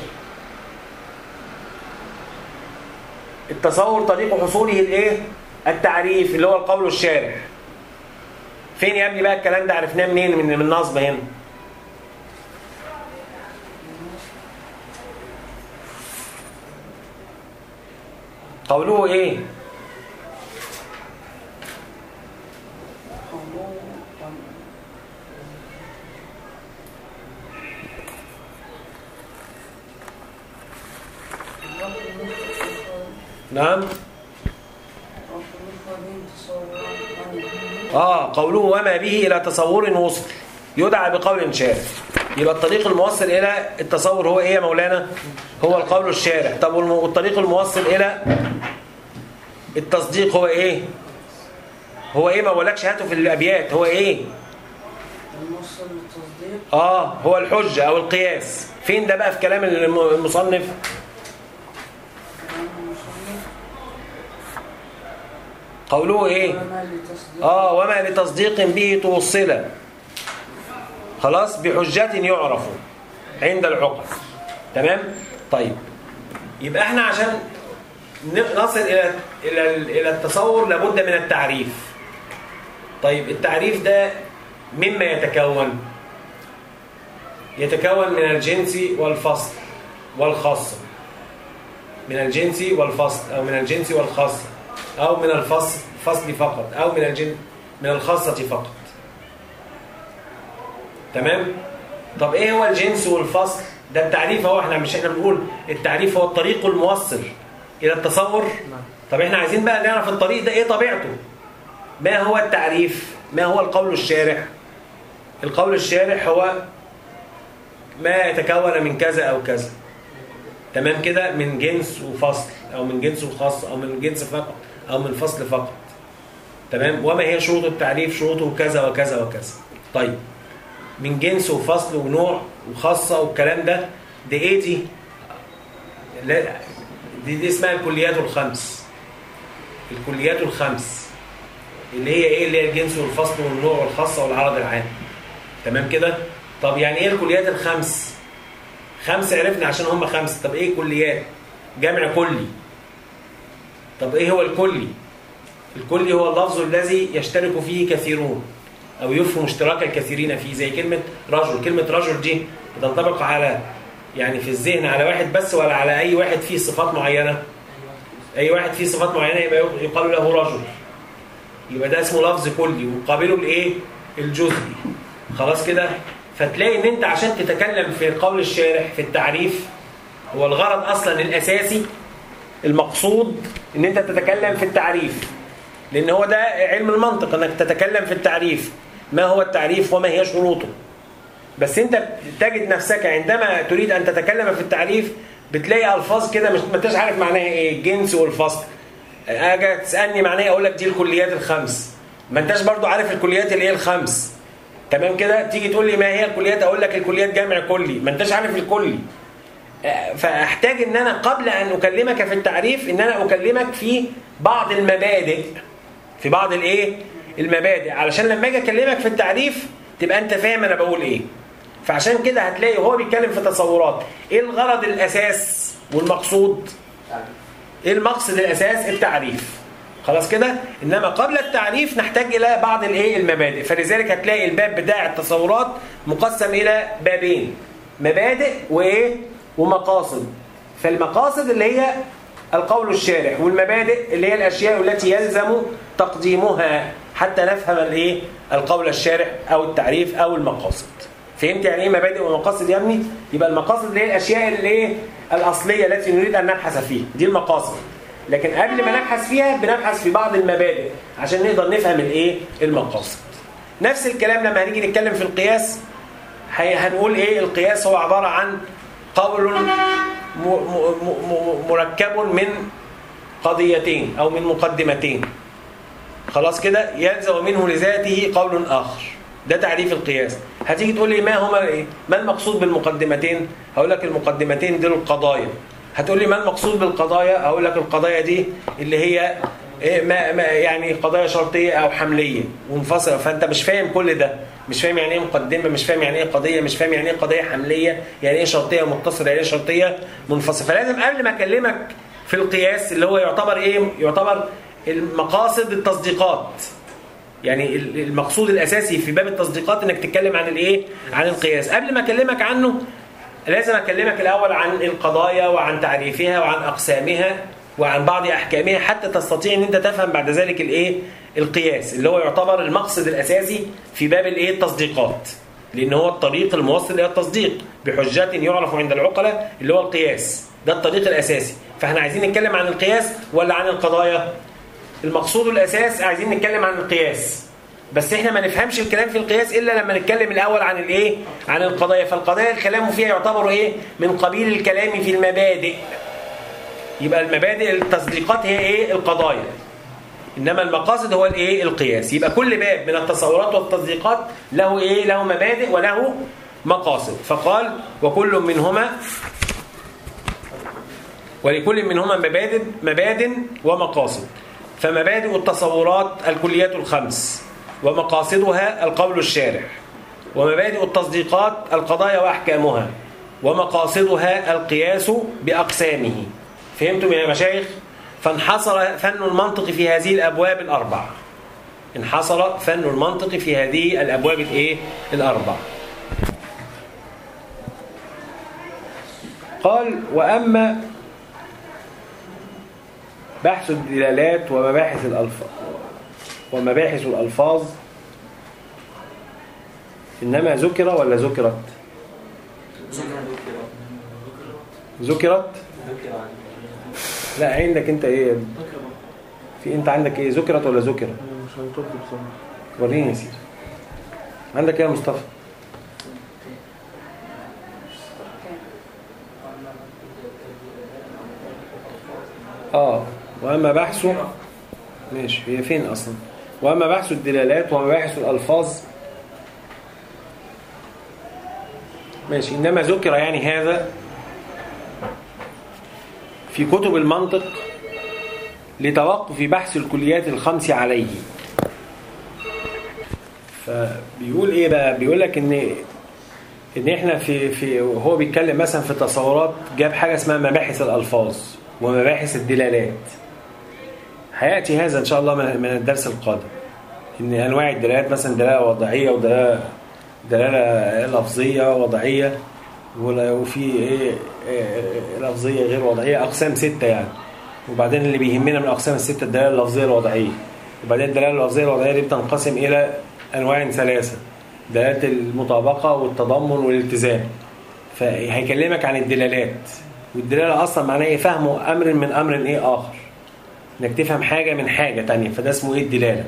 التصور طريق حصوله الايه التعريف اللي هو القول الشارح فين يا ابني بقى الكلام ده عرفناه منين من من النصب هنا قوله ايه قوله نعم المفردين تصورا عن اه قوله وما به الى تصور وصل يدعى بقول شارع يبقى الطريق الموصل الى التصور هو ايه يا مولانا هو القول الشارع طب والم- والطريق الموصل الى التصديق هو ايه هو ايه ما بقولكش هاته في الابيات هو ايه الموصل للتصديق اه هو الحجه او القياس فين ده بقى في كلام الم- المصنف عن المصنف قوله ايه وما لتصديق اه وما لتصديق به توصل خلاص بحجة يعرف عند العقل تمام طيب يبقى احنا عشان ن- نصل الى الى الى التصور لابد من التعريف طيب التعريف ده مما يتكون يتكون من الجنس والفصل والخاصة من الجنس والفصل أو من الجنس والخاصة أو من الفصل فصل فقط أو من الجن من الخاصة فقط تمام طب ايه هو الجنس والفصل ده التعريف هو احنا مش احنا بنقول التعريف هو الطريق الموصل الى التصور نعم طب احنا عايزين بقى نعرف الطريق ده ايه طبيعته ما هو التعريف ما هو القول الشارح القول الشارح هو ما يتكون من كذا او كذا تمام كده من جنس وفصل او من جنس وخاص او من جنس فقط او من فصل فقط تمام وما هي شروط التعريف شروطه كذا وكذا وكذا طيب من جنس وفصل ونوع وخاصه والكلام ده دي ايه دي لا دي, دي اسمها الكليات الخمس الكليات الخمس اللي هي ايه اللي هي الجنس والفصل والنوع والخاصه والعرض العام تمام كده طب يعني ايه الكليات الخمس خمس عرفنا عشان هم خمس طب ايه كليات جمع كلي طب ايه هو الكلي الكلي هو اللفظ الذي يشترك فيه كثيرون او يفهم اشتراك الكثيرين فيه زي كلمه رجل كلمه رجل دي بتنطبق على يعني في الذهن على واحد بس ولا على اي واحد فيه صفات معينه اي واحد فيه صفات معينه يبقى يقال له رجل يبقى ده اسمه لفظ كلي وقابله الايه الجزئي خلاص كده فتلاقي ان انت عشان تتكلم في قول الشارح في التعريف هو الغرض اصلا الاساسي المقصود ان انت تتكلم في التعريف لان هو ده علم المنطق انك تتكلم في التعريف ما هو التعريف وما هي شروطه بس انت تجد نفسك عندما تريد ان تتكلم في التعريف بتلاقي الفاظ كده مش ما انتش عارف معناها ايه الجنس والفصل اجي تسالني معناها اقول لك دي الكليات الخمس ما انتش برضو عارف الكليات اللي هي الخمس تمام كده تيجي تقول لي ما هي الكليات اقول لك الكليات جمع كلي ما انتش عارف الكلي آه، فاحتاج ان انا قبل ان اكلمك في التعريف ان انا اكلمك في بعض المبادئ في بعض الايه المبادئ علشان لما اجي اكلمك في التعريف تبقى انت فاهم انا بقول ايه فعشان كده هتلاقي هو بيتكلم في تصورات ايه الغرض الاساس والمقصود ايه المقصد الاساس التعريف خلاص كده انما قبل التعريف نحتاج الى بعض الايه المبادئ فلذلك هتلاقي الباب بتاع التصورات مقسم الى بابين مبادئ وايه ومقاصد فالمقاصد اللي هي القول الشارح والمبادئ اللي هي الاشياء التي يلزم تقديمها حتى نفهم الايه القول الشارح او التعريف او المقاصد فهمت يعني ايه مبادئ ومقاصد يا ابني يبقى المقاصد اللي هي الاشياء اللي ايه الاصليه التي نريد ان نبحث فيها دي المقاصد لكن قبل ما نبحث فيها بنبحث في بعض المبادئ عشان نقدر نفهم الايه المقاصد نفس الكلام لما هنيجي نتكلم في القياس هي- هنقول ايه القياس هو عباره عن قول م- م- م- مركب من قضيتين او من مقدمتين خلاص كده يلزم منه لذاته قول اخر ده تعريف القياس هتيجي تقول لي ما هما ايه ما المقصود بالمقدمتين هقول لك المقدمتين دول القضايا هتقول لي ما المقصود بالقضايا هقول لك القضايا دي اللي هي إيه ما ما يعني قضايا شرطيه او حمليه منفصله فانت مش فاهم كل ده مش فاهم يعني ايه مقدمه مش فاهم يعني ايه قضيه مش فاهم يعني ايه قضيه حمليه يعني ايه شرطيه متصله يعني ايه شرطيه منفصله فلازم قبل ما اكلمك في القياس اللي هو يعتبر ايه يعتبر المقاصد التصديقات يعني ال- المقصود الاساسي في باب التصديقات انك تتكلم عن الايه عن القياس قبل ما اكلمك عنه لازم اكلمك الاول عن القضايا وعن تعريفها وعن اقسامها وعن بعض احكامها حتى تستطيع ان انت تفهم بعد ذلك الايه القياس اللي هو يعتبر المقصد الاساسي في باب الايه التصديقات لان هو الطريق الموصل الى التصديق بحجات يعرف عند العقلاء اللي هو القياس ده الطريق الاساسي فاحنا عايزين نتكلم عن القياس ولا عن القضايا المقصود الاساس عايزين نتكلم عن القياس بس احنا ما نفهمش الكلام في القياس الا لما نتكلم الاول عن الايه عن القضايا فالقضايا الكلام فيها يعتبر ايه من قبيل الكلام في المبادئ يبقى المبادئ التصديقات هي ايه القضايا انما المقاصد هو الايه القياس يبقى كل باب من التصورات والتصديقات له ايه له مبادئ وله مقاصد فقال وكل منهما ولكل منهما مبادئ مبادئ ومقاصد فمبادئ التصورات الكليات الخمس ومقاصدها القول الشارح ومبادئ التصديقات القضايا وأحكامها ومقاصدها القياس بأقسامه فهمتم يا مشايخ؟ فانحصر فن المنطق في هذه الأبواب الأربعة انحصر فن المنطق في هذه الأبواب الإيه؟ الأربعة قال وأما بحث الدلالات ومباحث الألفاظ ومباحث الألفاظ إنما ذكر ولا ذكرت ذكرت لا عندك انت ايه في انت عندك ايه ذكرت ولا ذكر مش هنطب بصراحة وريني يا سيدي عندك ايه يا مصطفى اه واما بحثه ماشي هي فين اصلا واما بحث الدلالات ومباحث الالفاظ ماشي انما ذكر يعني هذا في كتب المنطق لتوقف بحث الكليات الخمس عليه فبيقول ايه بقى بيقول لك ان ان احنا في في هو بيتكلم مثلا في تصورات جاب حاجه اسمها مباحث الالفاظ ومباحث الدلالات هياتي هذا ان شاء الله من من الدرس القادم ان انواع الدلالات مثلا دلاله وضعيه ودلاله دلاله لفظيه وضعيه ولا- وفي ايه إيه، لفظيه غير وضعيه اقسام سته يعني وبعدين اللي بيهمنا من الاقسام السته الدلاله اللفظيه الوضعيه وبعدين الدلاله اللفظيه الوضعيه دي بتنقسم الى انواع ثلاثه دلاله المطابقه والتضمن والالتزام فهيكلمك عن الدلالات والدلاله اصلا معناها ايه فهمه امر من امر ايه اخر انك تفهم حاجه من حاجه تانية فده اسمه ايه الدلاله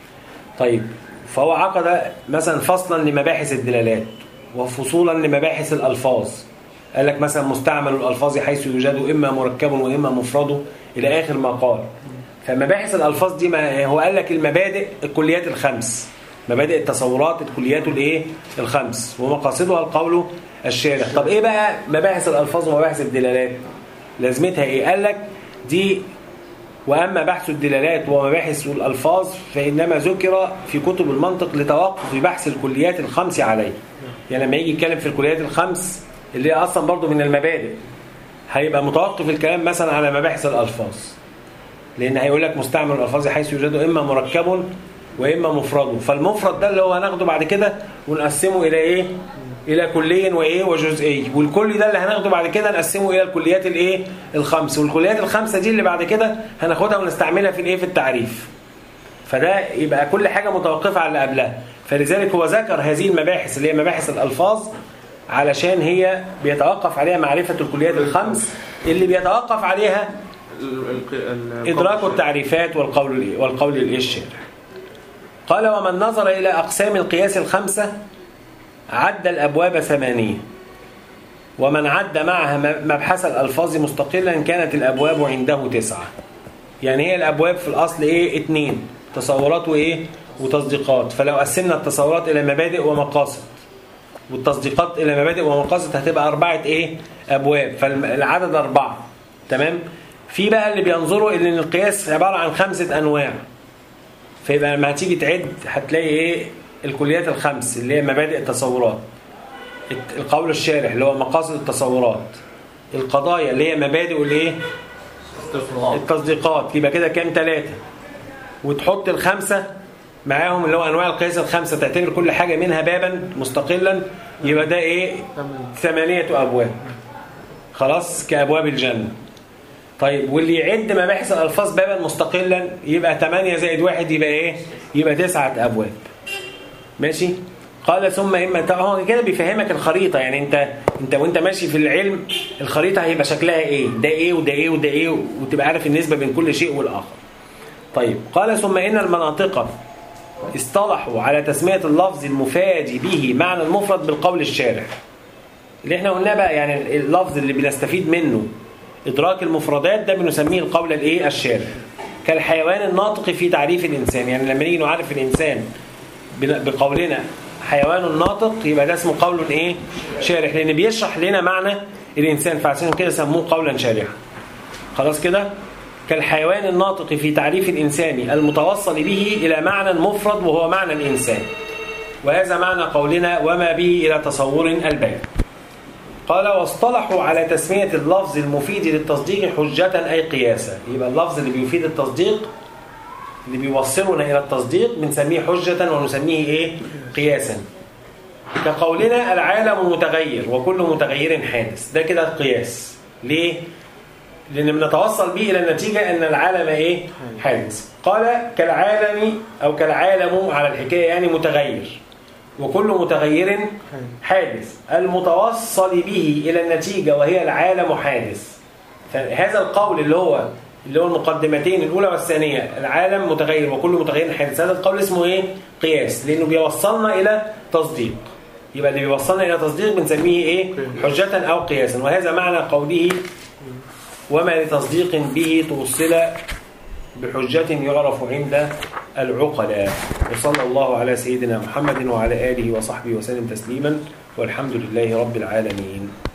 طيب فهو عقد مثلا فصلا لمباحث الدلالات وفصولا لمباحث الالفاظ قال لك مثلا مستعمل الالفاظ حيث يوجد اما مركب واما مفرد الى اخر ما قال فمباحث الالفاظ دي ما هو قال لك المبادئ الكليات الخمس مبادئ التصورات الكليات الايه الخمس ومقاصدها القول الشارح طب ايه بقى مباحث الالفاظ ومباحث الدلالات لازمتها ايه قال لك دي وأما بحث الدلالات ومباحث الألفاظ فإنما ذكر في كتب المنطق لتوقف بحث الكليات الخمس عليه يعني لما يجي يتكلم في الكليات الخمس اللي هي أصلا برضو من المبادئ هيبقى متوقف الكلام مثلا على مباحث الألفاظ لأن هيقول لك مستعمل الألفاظ حيث يوجد إما مركب وإما مفرد فالمفرد ده اللي هو هناخده بعد كده ونقسمه إلى إيه؟ إلى كلي وإيه وجزئي والكل ده اللي هناخده بعد كده نقسمه إلى الكليات الإيه؟ الخمس والكليات الخمسة دي اللي بعد كده هناخدها ونستعملها في الإيه؟ في التعريف فده يبقى كل حاجة متوقفة على اللي قبلها فلذلك هو ذكر هذه المباحث اللي هي مباحث الألفاظ علشان هي بيتوقف عليها معرفة الكليات الخمس اللي بيتوقف عليها ال- ال- ال- إدراك التعريفات والقول الإيه؟ والقول الإيه الشارع قال ومن نظر إلى أقسام القياس الخمسة عد الأبواب ثمانية ومن عد معها م- مبحث الألفاظ مستقلا كانت الأبواب عنده تسعة يعني هي الأبواب في الأصل إيه اتنين تصورات وإيه وتصديقات فلو قسمنا التصورات إلى مبادئ ومقاصد والتصديقات إلى مبادئ ومقاصد هتبقى أربعة إيه أبواب فالعدد أربعة تمام في بقى اللي بينظروا إن القياس عبارة عن خمسة أنواع فيبقى لما هتيجي تعد هتلاقي إيه الكليات الخمس اللي هي مبادئ التصورات الت- القول الشارح اللي هو مقاصد التصورات القضايا اللي هي مبادئ الايه التصديقات يبقى كده كام ثلاثة وتحط الخمسة معاهم اللي هو انواع القياس الخمسة تعتبر كل حاجة منها بابا مستقلا يبقى ده ايه ثمانية ابواب خلاص كابواب الجنة طيب واللي يعد مباحث الالفاظ بابا مستقلا يبقى 8 زائد واحد يبقى ايه يبقى تسعة ابواب ماشي قال ثم اما ت- هو كده بيفهمك الخريطه يعني انت انت وانت ماشي في العلم الخريطه هيبقى شكلها ايه ده ايه وده ايه وده ايه وتبقى عارف النسبه بين كل شيء والاخر طيب قال ثم ان المناطق اصطلحوا على تسميه اللفظ المفاد به معنى المفرد بالقول الشارح اللي احنا قلناه بقى يعني اللفظ اللي بنستفيد منه ادراك المفردات ده بنسميه القول الايه الشارح كالحيوان الناطق في تعريف الانسان يعني لما نيجي نعرف الانسان بن- بقولنا حيوان ناطق يبقى ده اسمه قول ايه شارح لان بيشرح لنا معنى الانسان فعشان كده سموه قولا شارحا خلاص كده كالحيوان الناطق في تعريف الانسان المتوصل به الى معنى مفرد وهو معنى الانسان وهذا معنى قولنا وما به الى تصور البيان قال واصطلحوا على تسمية اللفظ المفيد للتصديق حجة أي قياسا يبقى اللفظ اللي بيفيد التصديق اللي بيوصلنا إلى التصديق بنسميه حجة ونسميه إيه؟ قياسا كقولنا العالم متغير وكل متغير حادث ده كده القياس ليه؟ لأن بنتوصل به إلى النتيجة أن العالم إيه؟ حادث قال كالعالم أو كالعالم على الحكاية يعني متغير وكل متغير حادث المتوصل به إلى النتيجة وهي العالم حادث فهذا القول اللي هو اللي هو المقدمتين الاولى والثانيه العالم متغير وكل متغير حادث هذا القول اسمه ايه قياس لانه بيوصلنا الى تصديق يبقى اللي بيوصلنا الى تصديق بنسميه ايه حجه او قياسا وهذا معنى قوله وما لتصديق به توصل بحجة يعرف عند العقلاء وصلى الله على سيدنا محمد وعلى آله وصحبه وسلم تسليما والحمد لله رب العالمين